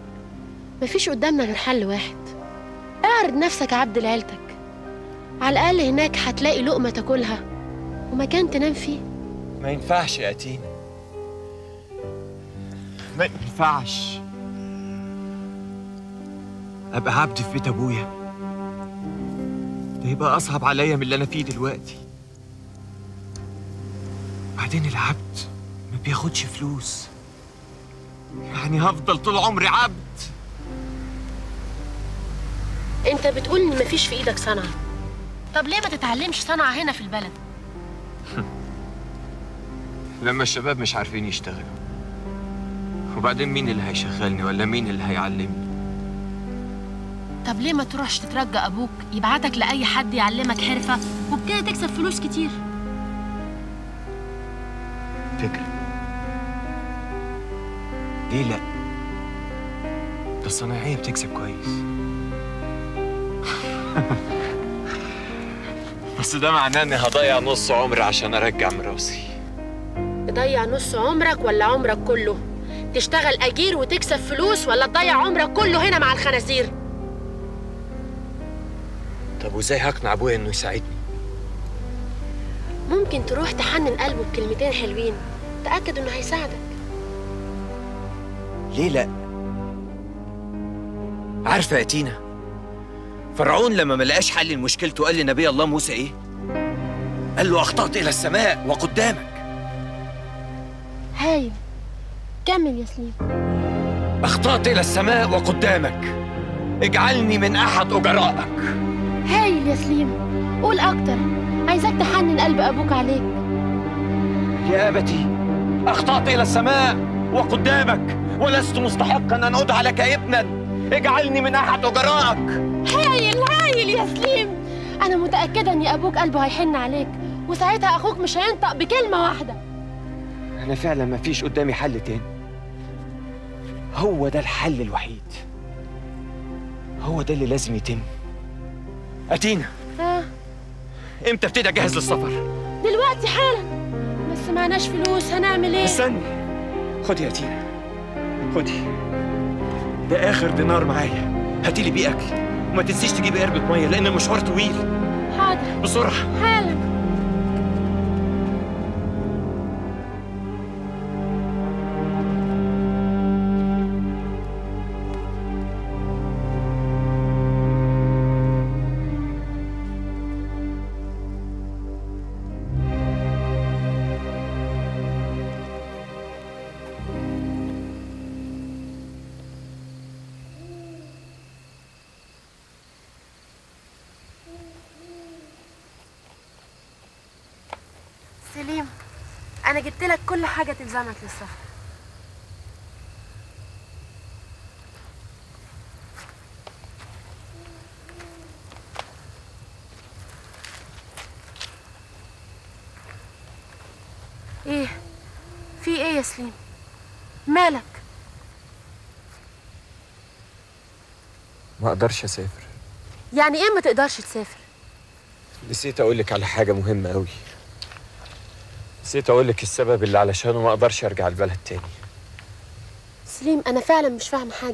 مفيش قدامنا غير حل واحد اعرض نفسك عبد لعيلتك على الأقل هناك هتلاقي لقمة تاكلها ومكان تنام فيه ما ينفعش يا تينا ما ينفعش ابقى عبد في بيت ابويا ده يبقى اصعب عليا من اللي انا فيه دلوقتي بعدين العبد ما بياخدش فلوس يعني هفضل طول عمري عبد انت بتقول ان مفيش في ايدك صنعة طب ليه ما تتعلمش صنعة هنا في البلد لما الشباب مش عارفين يشتغلوا وبعدين مين اللي هيشغلني ولا مين اللي هيعلمني طب ليه ما تروحش تترجى ابوك يبعتك لاي حد يعلمك حرفة وبكده تكسب فلوس كتير فكرة ليه لا ده الصنايعية بتكسب كويس بس ده معناه اني هضيع نص عمري عشان ارجع مراسي تضيع نص عمرك ولا عمرك كله تشتغل اجير وتكسب فلوس ولا تضيع عمرك كله هنا مع الخنازير طب وازاي هقنع ابويا انه يساعدني ممكن تروح تحنن قلبه بكلمتين حلوين تأكد انه هيساعدك ليه لا عارفه يا تينا فرعون لما ما لقاش حل لمشكلته قال لنبي الله موسى ايه قال له اخطات الى السماء وقدامك هايل كمل يا سليم اخطات الى السماء وقدامك اجعلني من احد اجرائك هايل يا سليم قول اكتر عايزاك تحنن قلب ابوك عليك يا ابتي اخطات الى السماء وقدامك ولست مستحقا ان ادعى لك ابنا اجعلني من احد اجرائك هايل هايل يا سليم انا متاكده ان ابوك قلبه هيحن عليك وساعتها اخوك مش هينطق بكلمه واحده انا فعلا ما فيش قدامي حل تاني هو ده الحل الوحيد هو ده اللي لازم يتم اتينا ها امتى ابتدي اجهز للسفر دلوقتي حالا بس معناش فلوس هنعمل ايه استني خدي يا تينا خدي ده اخر دينار معايا هاتي لي بيه اكل وما تنسيش تجيبي قربة ميه لان المشوار طويل حاضر بسرعه حالا سليم انا جبت لك كل حاجه تلزمك للسفر ايه في ايه يا سليم مالك ما اقدرش اسافر يعني ايه ما تقدرش تسافر نسيت اقول لك على حاجه مهمه قوي نسيت اقول لك السبب اللي علشانه ما اقدرش ارجع البلد تاني سليم انا فعلا مش فاهمه حاجه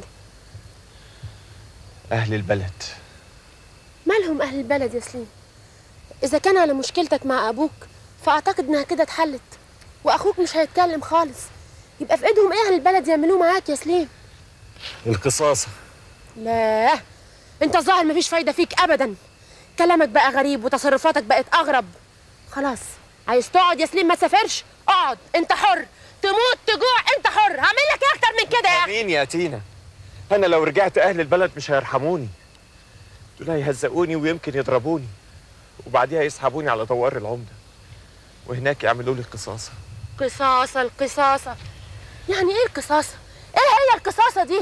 اهل البلد مالهم اهل البلد يا سليم اذا كان على مشكلتك مع ابوك فاعتقد انها كده اتحلت واخوك مش هيتكلم خالص يبقى في ايدهم ايه اهل البلد يعملوه معاك يا سليم القصاصه لا انت ظاهر مفيش فايده فيك ابدا كلامك بقى غريب وتصرفاتك بقت اغرب خلاص عايز تقعد يا سليم ما تسافرش اقعد انت حر تموت تجوع انت حر هعمل لك ايه اكتر من كده يا اخي مين يا تينا انا لو رجعت اهل البلد مش هيرحموني دول هيهزقوني ويمكن يضربوني وبعديها يسحبوني على دوار العمده وهناك يعملوا لي قصاصه قصاصة القصاصة يعني ايه القصاصة؟ ايه هي القصاصة دي؟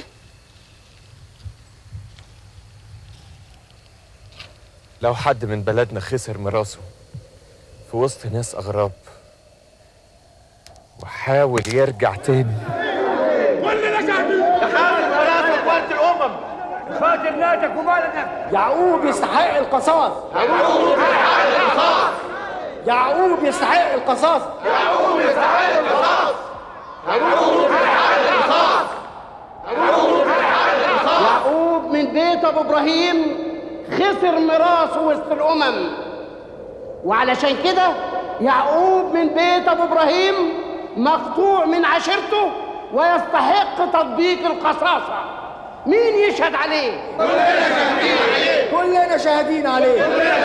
لو حد من بلدنا خسر مراسه في وسط ناس أغراب وحاول يرجع تاني كل نجاح تخاف مراسل وقت الامم خاطر ناتك وبلدك يعقوب يستحق القصاص يعقوب يستحق القصاص يعقوب يستحق القصاص يعقوب يستحق القصاص يعقوب يستحق القصاص يعقوب يستحق القصاص من بيت ابو ابراهيم خسر ميراثه وسط الامم وعلشان كده يعقوب من بيت ابو ابراهيم مقطوع من عشيرته ويستحق تطبيق القصاصه مين يشهد عليه كلنا شاهدين عليه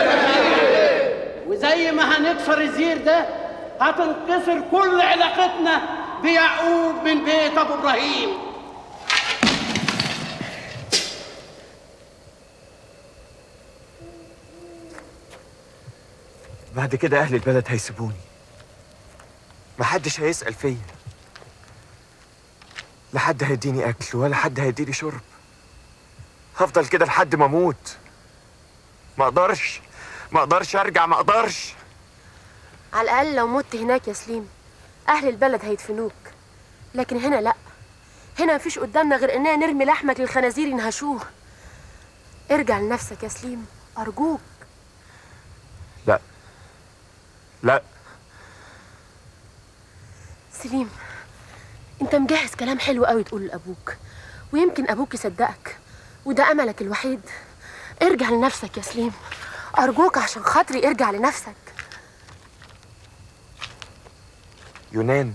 وزي ما هنكسر الزير ده هتنكسر كل علاقتنا بيعقوب من بيت ابو ابراهيم بعد كده أهل البلد هيسيبوني محدش هيسأل فيا لا حد هيديني أكل ولا حد هيديني شرب هفضل كده لحد ما أموت ما أقدرش ما أقدرش أرجع ما أقدرش على الأقل لو مت هناك يا سليم أهل البلد هيدفنوك لكن هنا لأ هنا مفيش قدامنا غير إننا نرمي لحمك للخنازير ينهشوه ارجع لنفسك يا سليم أرجوك لا لا سليم انت مجهز كلام حلو قوي تقوله لابوك ويمكن ابوك يصدقك وده املك الوحيد ارجع لنفسك يا سليم ارجوك عشان خاطري ارجع لنفسك يونان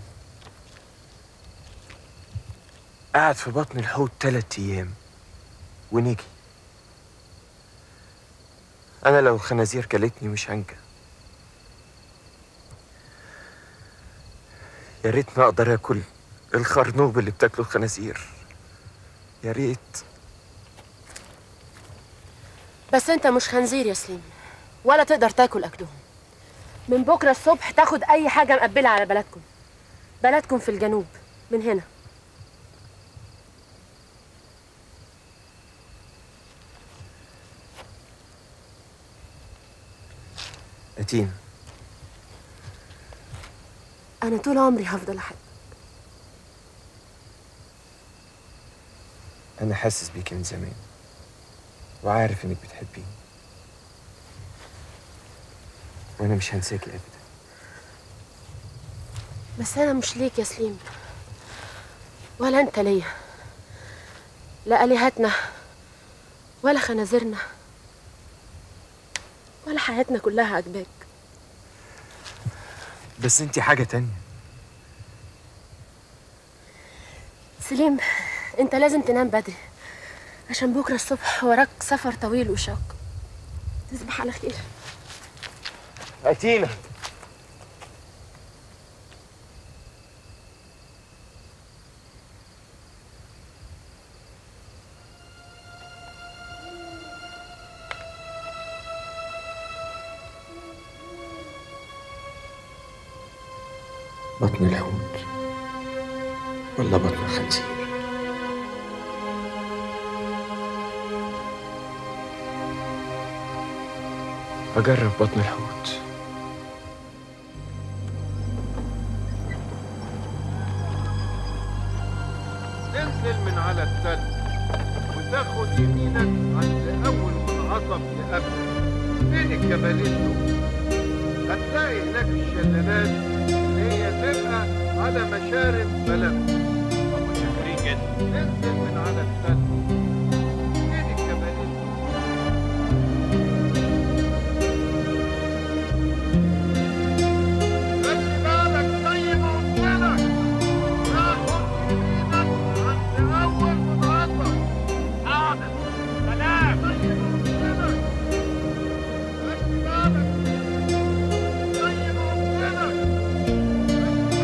قعد في بطن الحوت تلات أيام ونجي أنا لو الخنازير كلتني مش هنجى يا ريتني أقدر آكل الخرنوب اللي بتاكله الخنازير يا ريت بس انت مش خنزير يا سليم ولا تقدر تاكل اكلهم من بكره الصبح تاخد اي حاجه مقبله على بلدكم بلدكم في الجنوب من هنا أتينا انا طول عمري هفضل احب أنا حاسس بيكي من زمان وعارف إنك بتحبيني وأنا مش هنساكي أبدا بس انا مش ليك يا سليم ولا انت ليا لا الهتنا ولا خنازيرنا ولا حياتنا كلها عجباك بس أنتي حاجة تانية سليم انت لازم تنام بدري عشان بكره الصبح وراك سفر طويل وشاق تصبح على خير أتينا بطن الحوت ولا بطن الخنزير أجرب بطن الحوت تنزل من على التل وتاخد يمينك عند اول منعطف يقابلك بين الجبلين دول هتلاقي هناك الشلالات اللي هي تبقى على مشارف بلدك ابو شاكرين جدا تنزل من على التل بين الجبلين خلي بالك زي ما قلت لك تاخد يمينك عند اول منعطف حاضر سلام زي ما قلت لك خلي بالك زي ما قلت لك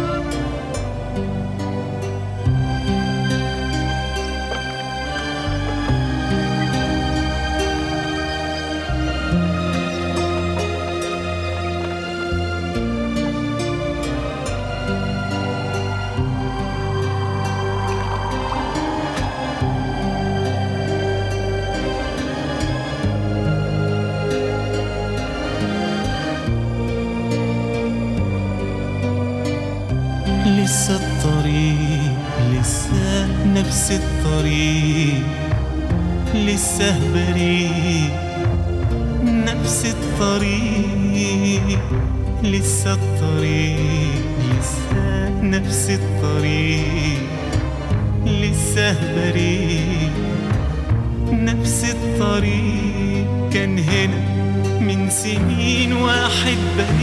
لسه الطريق لسه نفس الطريق لسه بريء نفس الطريق لسه الطريق لسه نفس الطريق لسه بريء نفس الطريق كان هنا من سنين واحد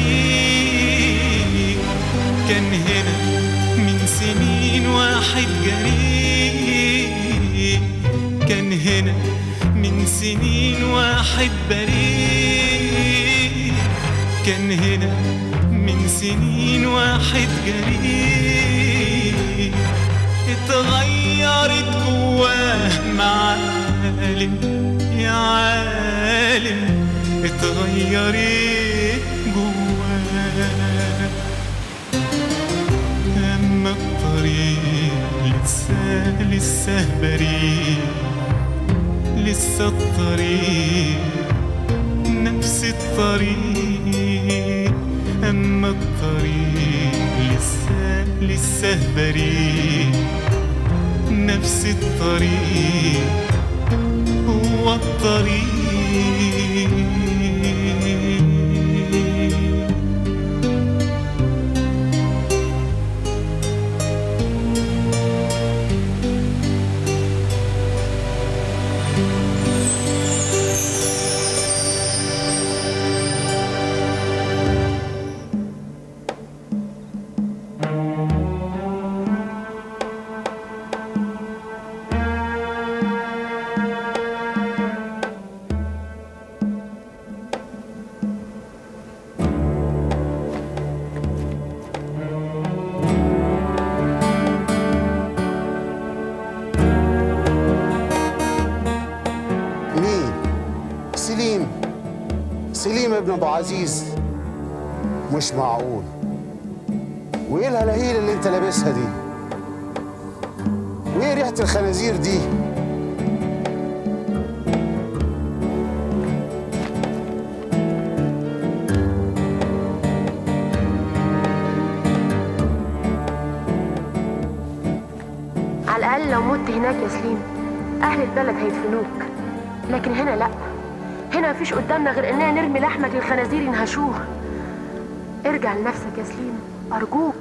بريء كان هنا من سنين واحد جريء كان هنا من سنين واحد بريء كان هنا من سنين واحد جريء اتغيرت جواه معالم يا عالم اتغيرت جواه أما الطريق لسه لسه بريء لسه الطريق نفس الطريق أما الطريق لسه لسه بريء نفس الطريق هو الطريق مين؟ سليم سليم ابن ابو عزيز مش معقول وايه الهلاهيل اللي انت لابسها دي؟ وايه ريحة الخنازير دي؟ على الأقل لو مت هناك يا سليم أهل البلد هيدفنوك لكن هنا لأ هنا مفيش قدامنا غير إننا نرمي لحمك للخنازير ينهشوه ارجع لنفسك يا سليم أرجوك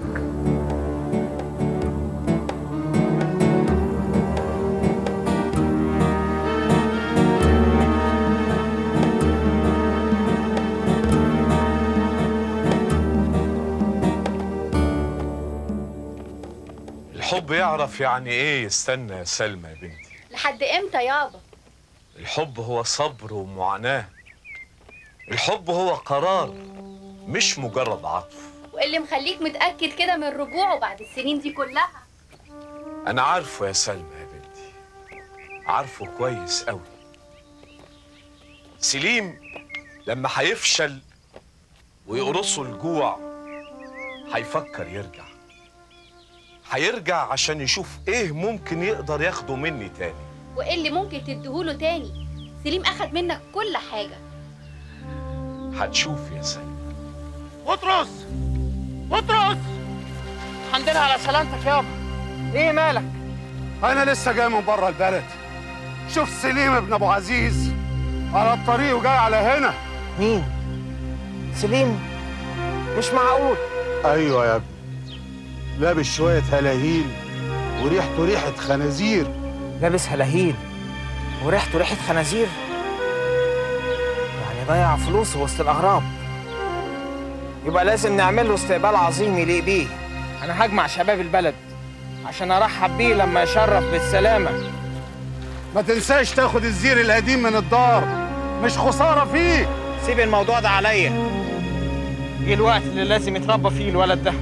الحب يعرف يعني ايه يستنى يا سلمى يا بنتي لحد امتى يابا الحب هو صبر ومعاناة الحب هو قرار مش مجرد عطف وايه اللي مخليك متاكد كده من رجوعه بعد السنين دي كلها انا عارفه يا سلمى يا بنتي عارفه كويس قوي سليم لما هيفشل ويقرصه الجوع هيفكر يرجع هيرجع عشان يشوف ايه ممكن يقدر ياخده مني تاني وايه اللي ممكن تديهوله تاني سليم اخد منك كل حاجه هتشوف يا سلمى بطرس بطرس الحمد لله على سلامتك يابا ايه مالك؟ انا لسه جاي من بره البلد شوف سليم ابن ابو عزيز على الطريق وجاي على هنا مين؟ سليم مش معقول ايوه يا ابني لابس شويه هلاهيل وريحته ريحه خنازير لابس هلاهيل وريحته ريحة خنازير يعني ضيع فلوسه وسط الأغراب يبقى لازم نعمل له استقبال عظيم يليق بيه أنا هجمع شباب البلد عشان أرحب بيه لما يشرف بالسلامة ما تنساش تاخد الزير القديم من الدار مش خساره فيه سيب الموضوع ده عليا جه الوقت اللي لازم يتربى فيه الولد ده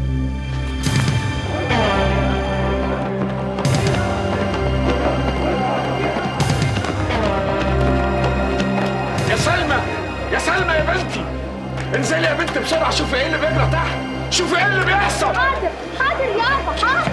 يا سلمى يا سلمى يا بنتي انزلي يا بنت بسرعه شوفي ايه اللي بيجرى تحت شوفي ايه اللي بيحصل حاضر حاضر يابا حاضر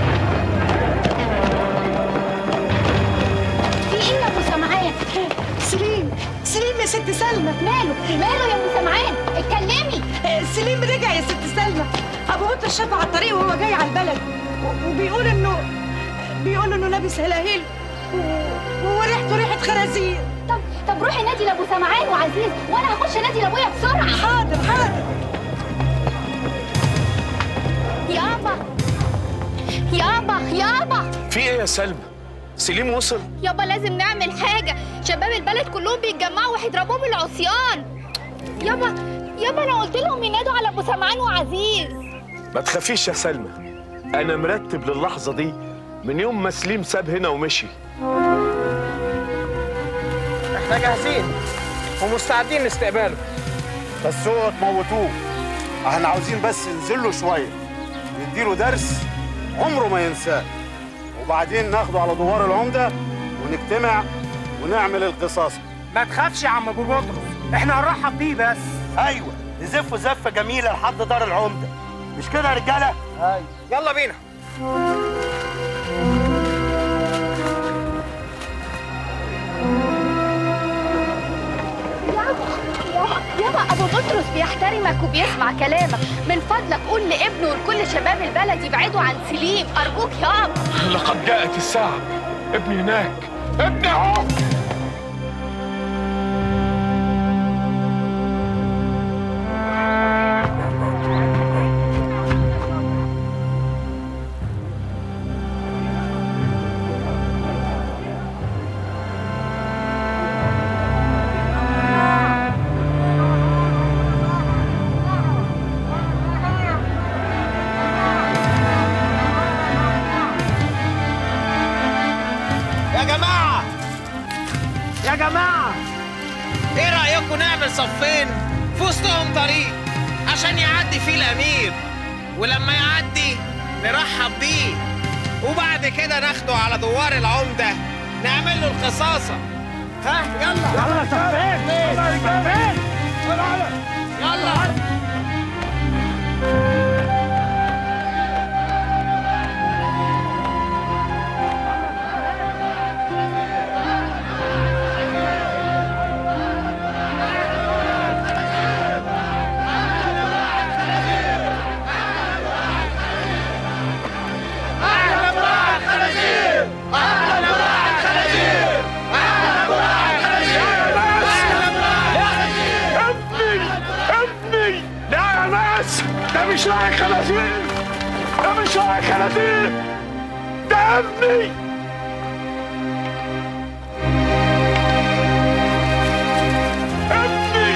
في ايه يا ابو سمعان سليم سليم يا ست سلمى ماله ماله يا ابو سمعان اتكلمي سليم رجع يا ست سلمى ابو بطل شافه على الطريق وهو جاي على البلد و- وبيقول انه بيقول انه لابس هلاهيل و- وريحته ريحه خنازير طب طب روحي نادي لابو سمعان وعزيز وانا هخش نادي لابويا بسرعه حاضر حاضر يابا يابا يابا في ايه يا سلمى سليم وصل يابا لازم نعمل حاجة شباب البلد كلهم بيتجمعوا وهيضربوهم العصيان يابا يابا انا قلت لهم ينادوا على ابو سمعان وعزيز ما تخافيش يا سلمى انا مرتب للحظه دي من يوم ما سليم ساب هنا ومشي احنا جاهزين ومستعدين لاستقباله بس اوعوا تموتوه احنا عاوزين بس ننزله شويه نديله درس عمره ما ينساه وبعدين ناخده على دوار العمده ونجتمع ونعمل القصاص ما تخافش يا عم ابو بطرس احنا هنرحب بيه بس ايوه نزفه زفه جميله لحد دار العمده مش كده يا رجاله ايوه يلا بينا يابا ابو بطرس بيحترمك وبيسمع كلامك من فضلك قول لابنه ولكل شباب البلد يبعدوا عن سليم ارجوك يابا لقد جاءت الساعه ابني هناك ابني اهو يا جماعة يا جماعة ايه رأيكم نعمل صفين في وسطهم طريق عشان يعدي فيه الأمير ولما يعدي نرحب بيه وبعد كده ناخده على دوار العمدة نعمل له القصاصة ها يلا يلا صفين يلا صفين يلا اهلا براعي الخنازير اهلا براعي الخنازير اهلا براعي الخنازير اهلا براعي ابني ابني لا يا ناس ده مش راعي خنازير ده مش راعي خنازير ده ابني ابني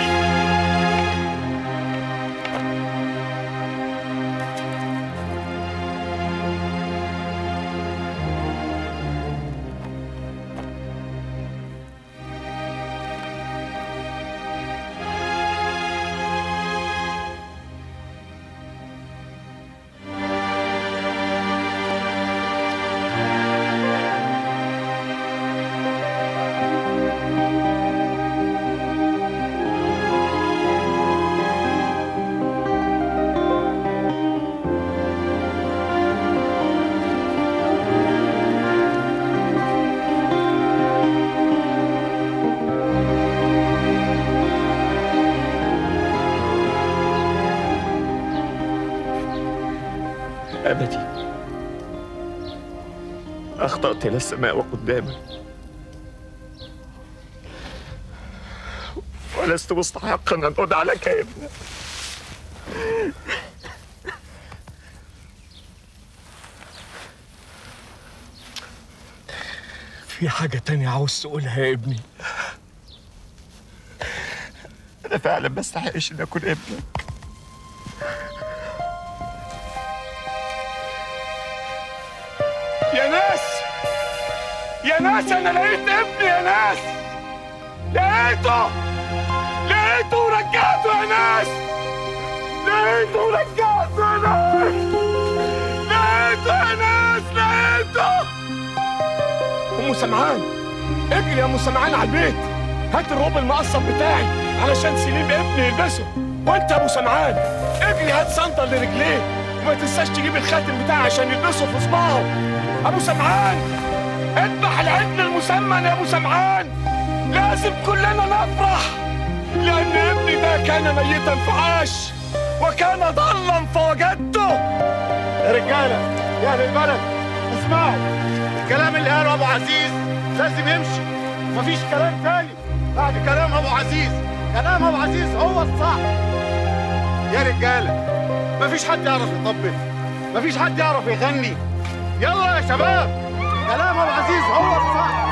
أبدي أخطأت إلى السماء وقدامك ولست مستحقا أن أدعى لك يا ابني في حاجة تانية عاوز تقولها يا ابني أنا فعلا ما استحقش إن أكون ابنك يا ناس يا ناس انا لقيت ابني يا ناس لقيته لقيته ورجعته يا ناس لقيته ورجعته يا ناس لقيته يا ناس لقيته ام سمعان اجري يا ام سمعان على البيت هات الروب المقصب بتاعي علشان سليم ابني يلبسه وانت يا ابو سمعان اجري هات سنطه لرجليه وما تنساش تجيب الخاتم بتاعي عشان يلبسه في صباعه ابو سمعان اذبح العجل المسمن يا ابو سمعان لازم كلنا نفرح لان ابني ده كان ميتا فعاش وكان ضلا فوجدته يا رجاله يا اهل البلد اسمعوا الكلام اللي قاله ابو عزيز لازم يمشي مفيش كلام تاني بعد كلام ابو عزيز كلام ابو عزيز هو الصح يا رجاله مفيش حد يعرف يطبل مفيش حد يعرف يغني يلا يا شباب كلام ابو عزيز هو الصح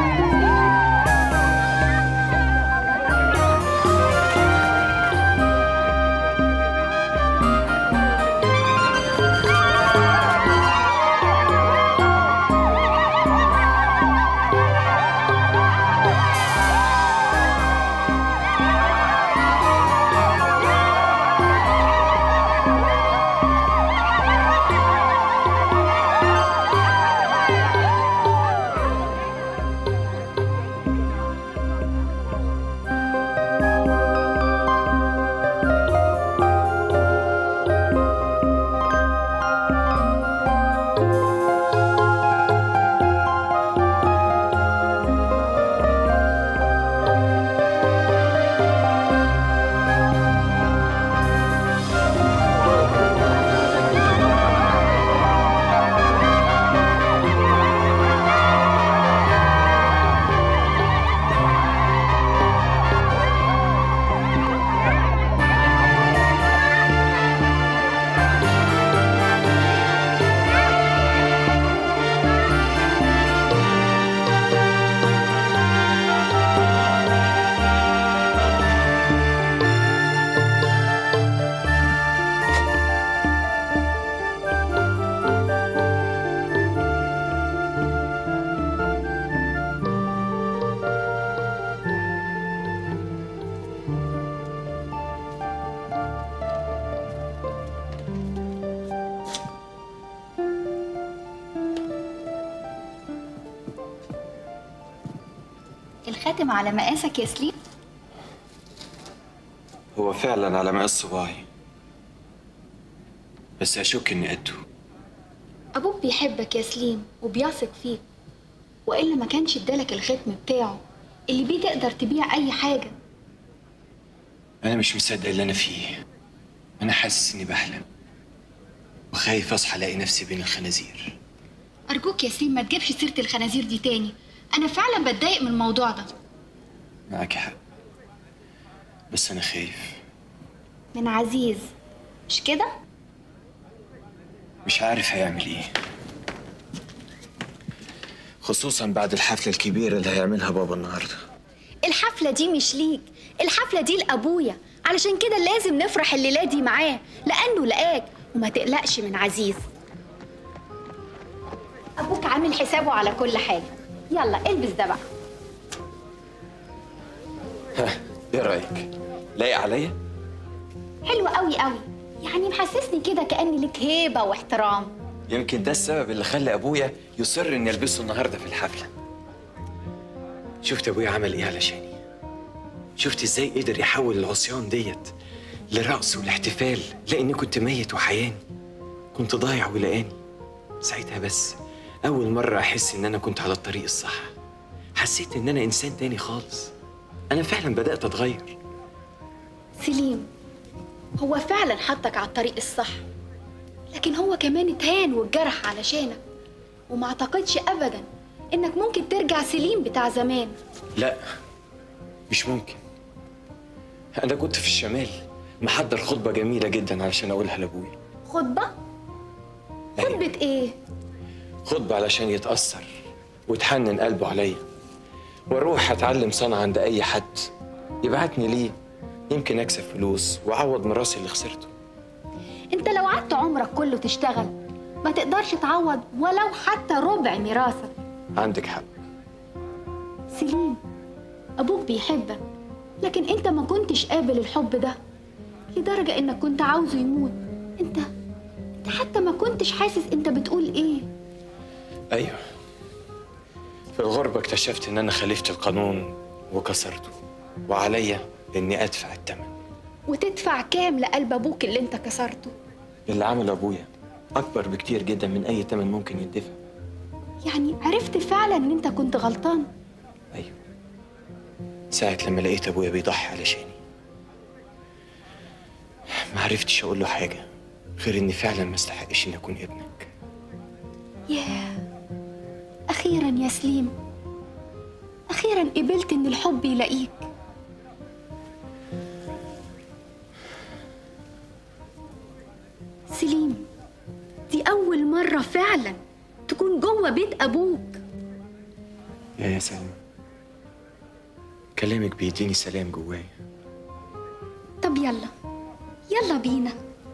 الخاتم على مقاسك يا سليم هو فعلا على مقاس صباعي بس أشك إني قده ابوك بيحبك يا سليم وبيثق فيك والا ما كانش ادالك الختم بتاعه اللي بيه تقدر تبيع اي حاجه أنا مش مصدق اللي أنا فيه أنا حاسس إني بحلم وخايف أصحى ألاقي نفسي بين الخنازير ارجوك يا سليم ما تجيبش سيره الخنازير دي تاني انا فعلا بتضايق من الموضوع ده معاكي حق بس أنا خايف من عزيز مش كده مش عارف هيعمل إيه خصوصا بعد الحفلة الكبيرة اللي هيعملها بابا النهاردة الحفله دي مش ليك الحفله دي لابويا علشان كده لازم نفرح الليله دي معاه لانه لقاك وما تقلقش من عزيز ابوك عامل حسابه على كل حاجه يلا البس ده بقى ها إيه رأيك؟ لايق عليا؟ حلو قوي قوي يعني محسسني كده كاني لك هيبه واحترام يمكن ده السبب اللي خلى أبويا يصر إني ألبسه النهاردة في الحفلة شفت أبويا عمل إيه علشاني شفت إزاي قدر يحول العصيان ديت لرقص والاحتفال لأني كنت ميت وحياني كنت ضايع ولقاني ساعتها بس أول مرة أحس إن أنا كنت على الطريق الصح حسيت إن أنا إنسان تاني خالص أنا فعلا بدأت أتغير سليم هو فعلا حطك على الطريق الصح لكن هو كمان اتهان واتجرح علشانك وما اعتقدش ابدا انك ممكن ترجع سليم بتاع زمان لا مش ممكن أنا كنت في الشمال محضر خطبة جميلة جدا علشان أقولها لأبويا خطبه خطبه ايه خطبة علشان يتأثر ويتحنن قلبه عليا واروح اتعلم صنعة عند اي حد يبعتني ليه يمكن اكسب فلوس واعوض مراسي اللي خسرته انت لو قعدت عمرك كله تشتغل ما تقدرش تعوض ولو حتى ربع ميراثك عندك حق سليم ابوك بيحبك لكن انت ما كنتش قابل الحب ده لدرجة انك كنت عاوزه يموت انت انت حتى ما كنتش حاسس انت بتقول ايه ايوه في الغربة اكتشفت ان انا خالفت القانون وكسرته وعليا اني ادفع الثمن وتدفع كام لقلب ابوك اللي انت كسرته اللي عمله ابويا اكبر بكتير جدا من اي ثمن ممكن يدفع يعني عرفت فعلا ان انت كنت غلطان ساعة لما لقيت ابويا بيضحي علشاني ما عرفتش اقول له حاجة غير اني فعلا ما استحقش اني اكون ابنك ياه اخيرا يا سليم اخيرا قبلت ان الحب يلاقيك سليم دي اول مرة فعلا تكون جوه هو بيت أبوك يا يا سلمى كلامك بيديني سلام جوايا طب يلا يلا بينا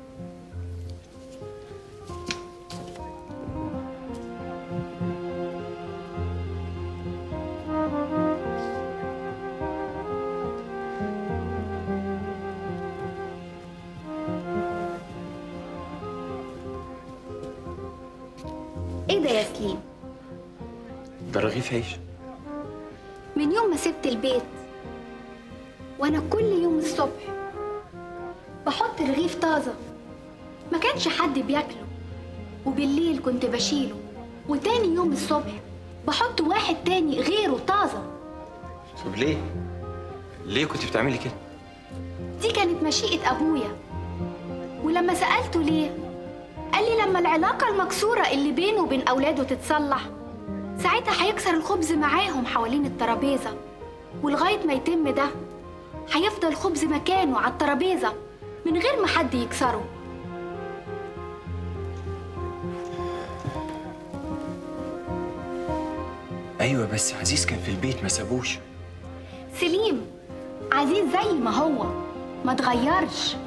ايه ده يا سليم ده رغيف عيش من يوم ما سبت البيت وانا كل يوم الصبح بحط رغيف طازة ما كانش حد بياكله وبالليل كنت بشيله وتاني يوم الصبح بحط واحد تاني غيره طازة طب ليه؟ ليه كنت بتعملي كده؟ دي كانت مشيئة أبويا ولما سألته ليه قال لي لما العلاقة المكسورة اللي بينه وبين أولاده تتصلح ساعتها هيكسر الخبز معاهم حوالين الترابيزة ولغاية ما يتم ده هيفضل الخبز مكانه على الترابيزة من غير ما حد يكسره ايوه بس عزيز كان في البيت ما سابوش سليم عزيز زي ما هو ما تغيرش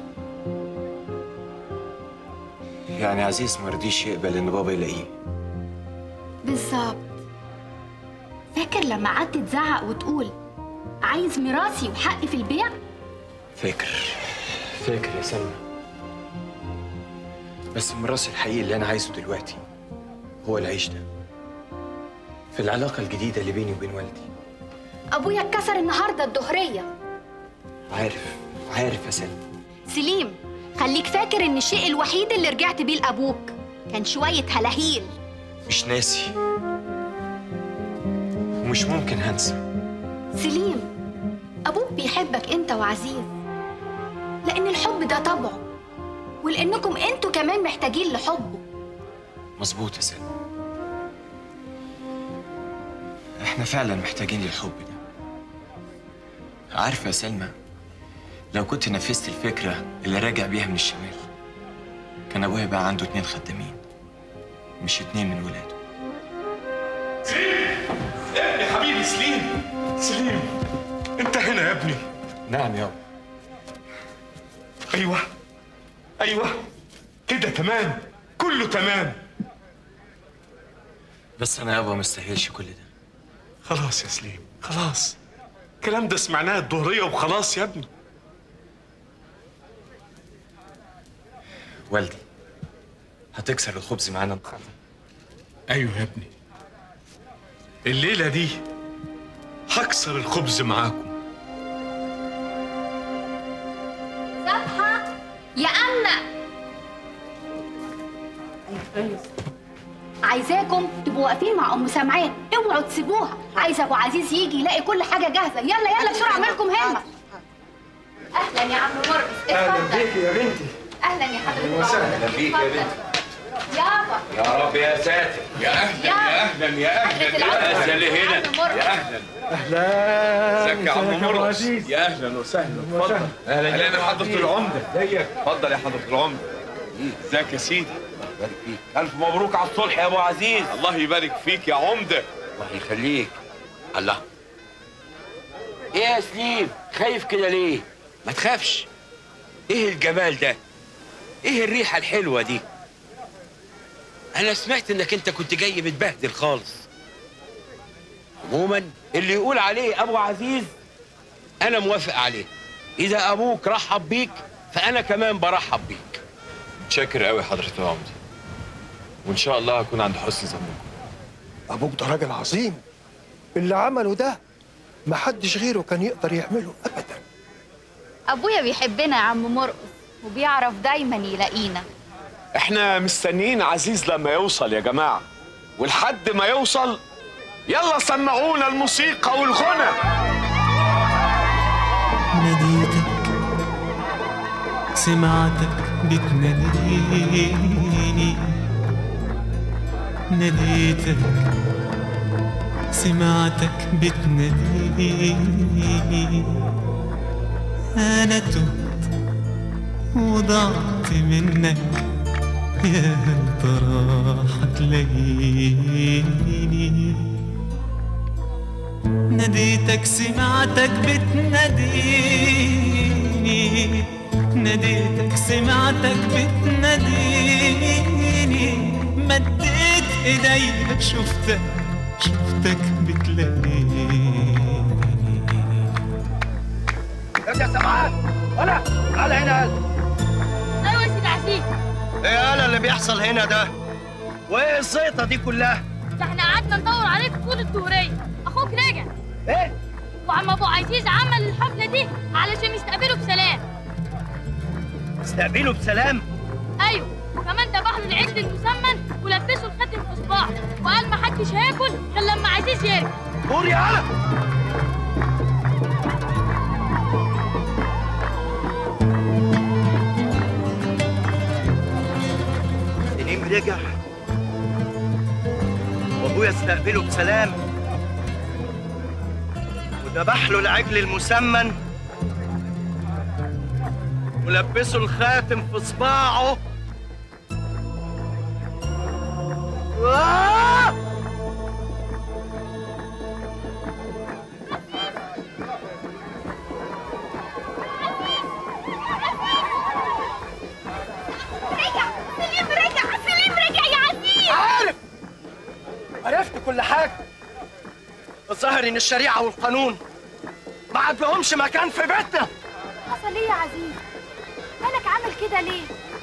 يعني عزيز ما رضيش يقبل ان بابا يلاقيه بالظبط فاكر لما قعدت تزعق وتقول عايز ميراثي وحقي في البيع فاكر فاكر يا سلمى بس الميراث الحقيقي اللي انا عايزه دلوقتي هو العيش ده في العلاقة الجديدة اللي بيني وبين والدي أبويا اتكسر النهاردة الظهرية عارف عارف يا سلمى سليم خليك فاكر إن الشيء الوحيد اللي رجعت بيه لأبوك كان شوية هلاهيل مش ناسي ومش ممكن هنسى سليم أبوك بيحبك أنت وعزيز لأن الحب ده طبعه ولأنكم أنتوا كمان محتاجين لحبه مظبوط يا سلمى احنا فعلا محتاجين للحب ده عارفة يا سلمى لو كنت نفذت الفكرة اللي راجع بيها من الشمال كان أبويا بقى عنده اتنين خدامين مش اتنين من ولاده ابني حبيبي سليم سليم انت هنا يا ابني نعم يابا ايوه ايوه كده تمام كله تمام بس أنا يابا ما استاهلش كل ده خلاص يا سليم خلاص الكلام ده سمعناه الظهريه وخلاص يا ابني والدي هتكسر الخبز معانا النهارده ايوه يا ابني الليله دي هكسر الخبز معاكم صبحة يا أمنة عايزاكم تبقوا واقفين مع ام سمعان اوعوا تسيبوها عايزه ابو عزيز يجي يلاقي كل حاجه جاهزه يلا يلا بسرعه اعملكم همه اهلا يا عم مرقس اتفضل يا بنتي اهلا يا حضرتك أهلا بيك يا بنتي يابا يا رب يا ساتر يا اهلا يا اهلا يا اهلا يا اهلا هنا يا اهلا اهلا ازيك يا عم مرقس يا اهلا وسهلا اتفضل اهلا يا حضرة العمدة ازيك اتفضل يا حضرة العمدة ازيك يا سيدي يبارك فيك الف مبروك على الصلح يا ابو عزيز الله يبارك فيك يا عمدة الله يخليك الله ايه يا سليم خايف كده ليه ما تخافش ايه الجمال ده ايه الريحه الحلوه دي انا سمعت انك انت كنت جاي متبهدل خالص عموما اللي يقول عليه ابو عزيز انا موافق عليه اذا ابوك رحب بيك فانا كمان برحب بيك متشكر قوي حضرة العمدة وإن شاء الله هكون عند حسن ظنكم أبوك ده راجل عظيم اللي عمله ده محدش غيره كان يقدر يعمله أبدا أبويا بيحبنا يا عم مرقص وبيعرف دايما يلاقينا احنا مستنيين عزيز لما يوصل يا جماعة ولحد ما يوصل يلا سمعونا الموسيقى والغنى ناديتك سمعتك بتناديني ناديتك سمعتك بتناديني أنا تهت وضعت منك يا هل ترى حتلاقيني ناديتك سمعتك بتناديني ناديتك سمعتك بتناديني مديت ايديا شفتك شفتك بتلاقيني يا سمعان ولا تعالى هنا هلا ايوه يا سيدي عزيز ايه هلا اللي بيحصل هنا ده وايه الزيطه دي كلها ده احنا قعدنا ندور عليك طول الدورية اخوك رجع ايه وعم ابو عزيز عمل الحفلة دي علشان يستقبله بسلام استقبله بسلام ايوه وكمان ذبح له العجل المسمن ولبسه الخاتم في صباعه وقال ما حدش هياكل غير لما عزيز يرجع قول يا هلا سليم رجع وابويا استقبله بسلام وذبح له العجل المسمن ولبسه الخاتم في صباعه آه! رجع سليم رجع سليم رجع يا عزيز عارف عرفت كل حاجة الظاهر إن الشريعة والقانون ما عاد لهمش مكان في بيتنا حصل ايه يا عزيز مالك عامل كده ليه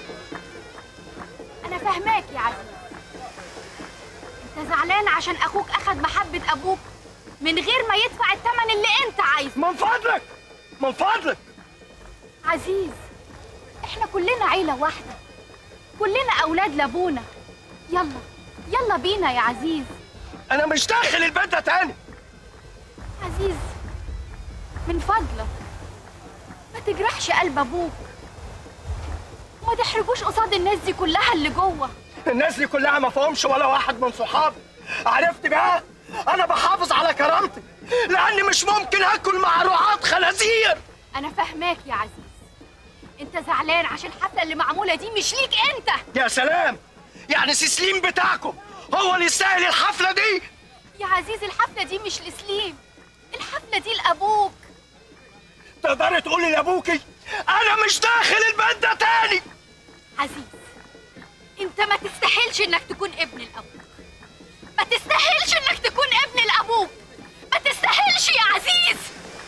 انا فاهماك يا عزيز انت زعلان عشان اخوك اخد محبة ابوك من غير ما يدفع الثمن اللي انت عايزه من فضلك من فضلك عزيز احنا كلنا عيلة واحدة كلنا اولاد لابونا يلا يلا بينا يا عزيز أنا مش داخل البيت ده تاني عزيز من فضلك ما تجرحش قلب ابوك وما تحرجوش قصاد الناس دي كلها اللي جوه الناس دي كلها ما فيهمش ولا واحد من صحابي عرفت بقى أنا بحافظ على كرامتي لأني مش ممكن آكل مع رعاة خنازير انا فاهماك يا عزيز انت زعلان عشان الحفله اللي معموله دي مش ليك انت يا سلام يعني سيسليم بتاعكم هو اللي يستاهل الحفلة دي يا عزيز الحفله دي مش لسليم الحفله دي لابوك تقدري تقولي لأبوكي أنا مش داخل البيت ده تاني عزيز انت ما تستاهلش انك تكون ابن لابوك ما تستاهلش انك تكون ابن لابوك ما تستاهلش يا عزيز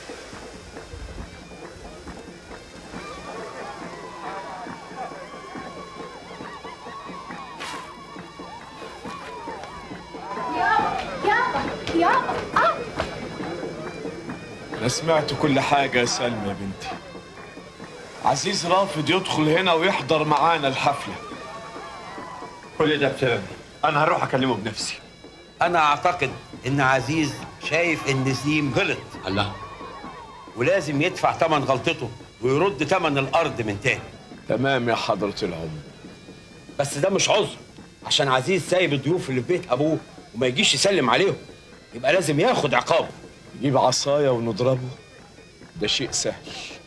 يابا يابا يابا اه أنا سمعت كل حاجة يا سلمى يا بنتي عزيز رافض يدخل هنا ويحضر معانا الحفلة كل ده بسببي انا هروح اكلمه بنفسي انا اعتقد ان عزيز شايف ان سليم غلط الله ولازم يدفع ثمن غلطته ويرد ثمن الارض من تاني تمام يا حضرة العمر بس ده مش عذر عشان عزيز سايب الضيوف اللي في بيت ابوه وما يجيش يسلم عليهم يبقى لازم ياخد عقابه نجيب عصاية ونضربه ده شيء سهل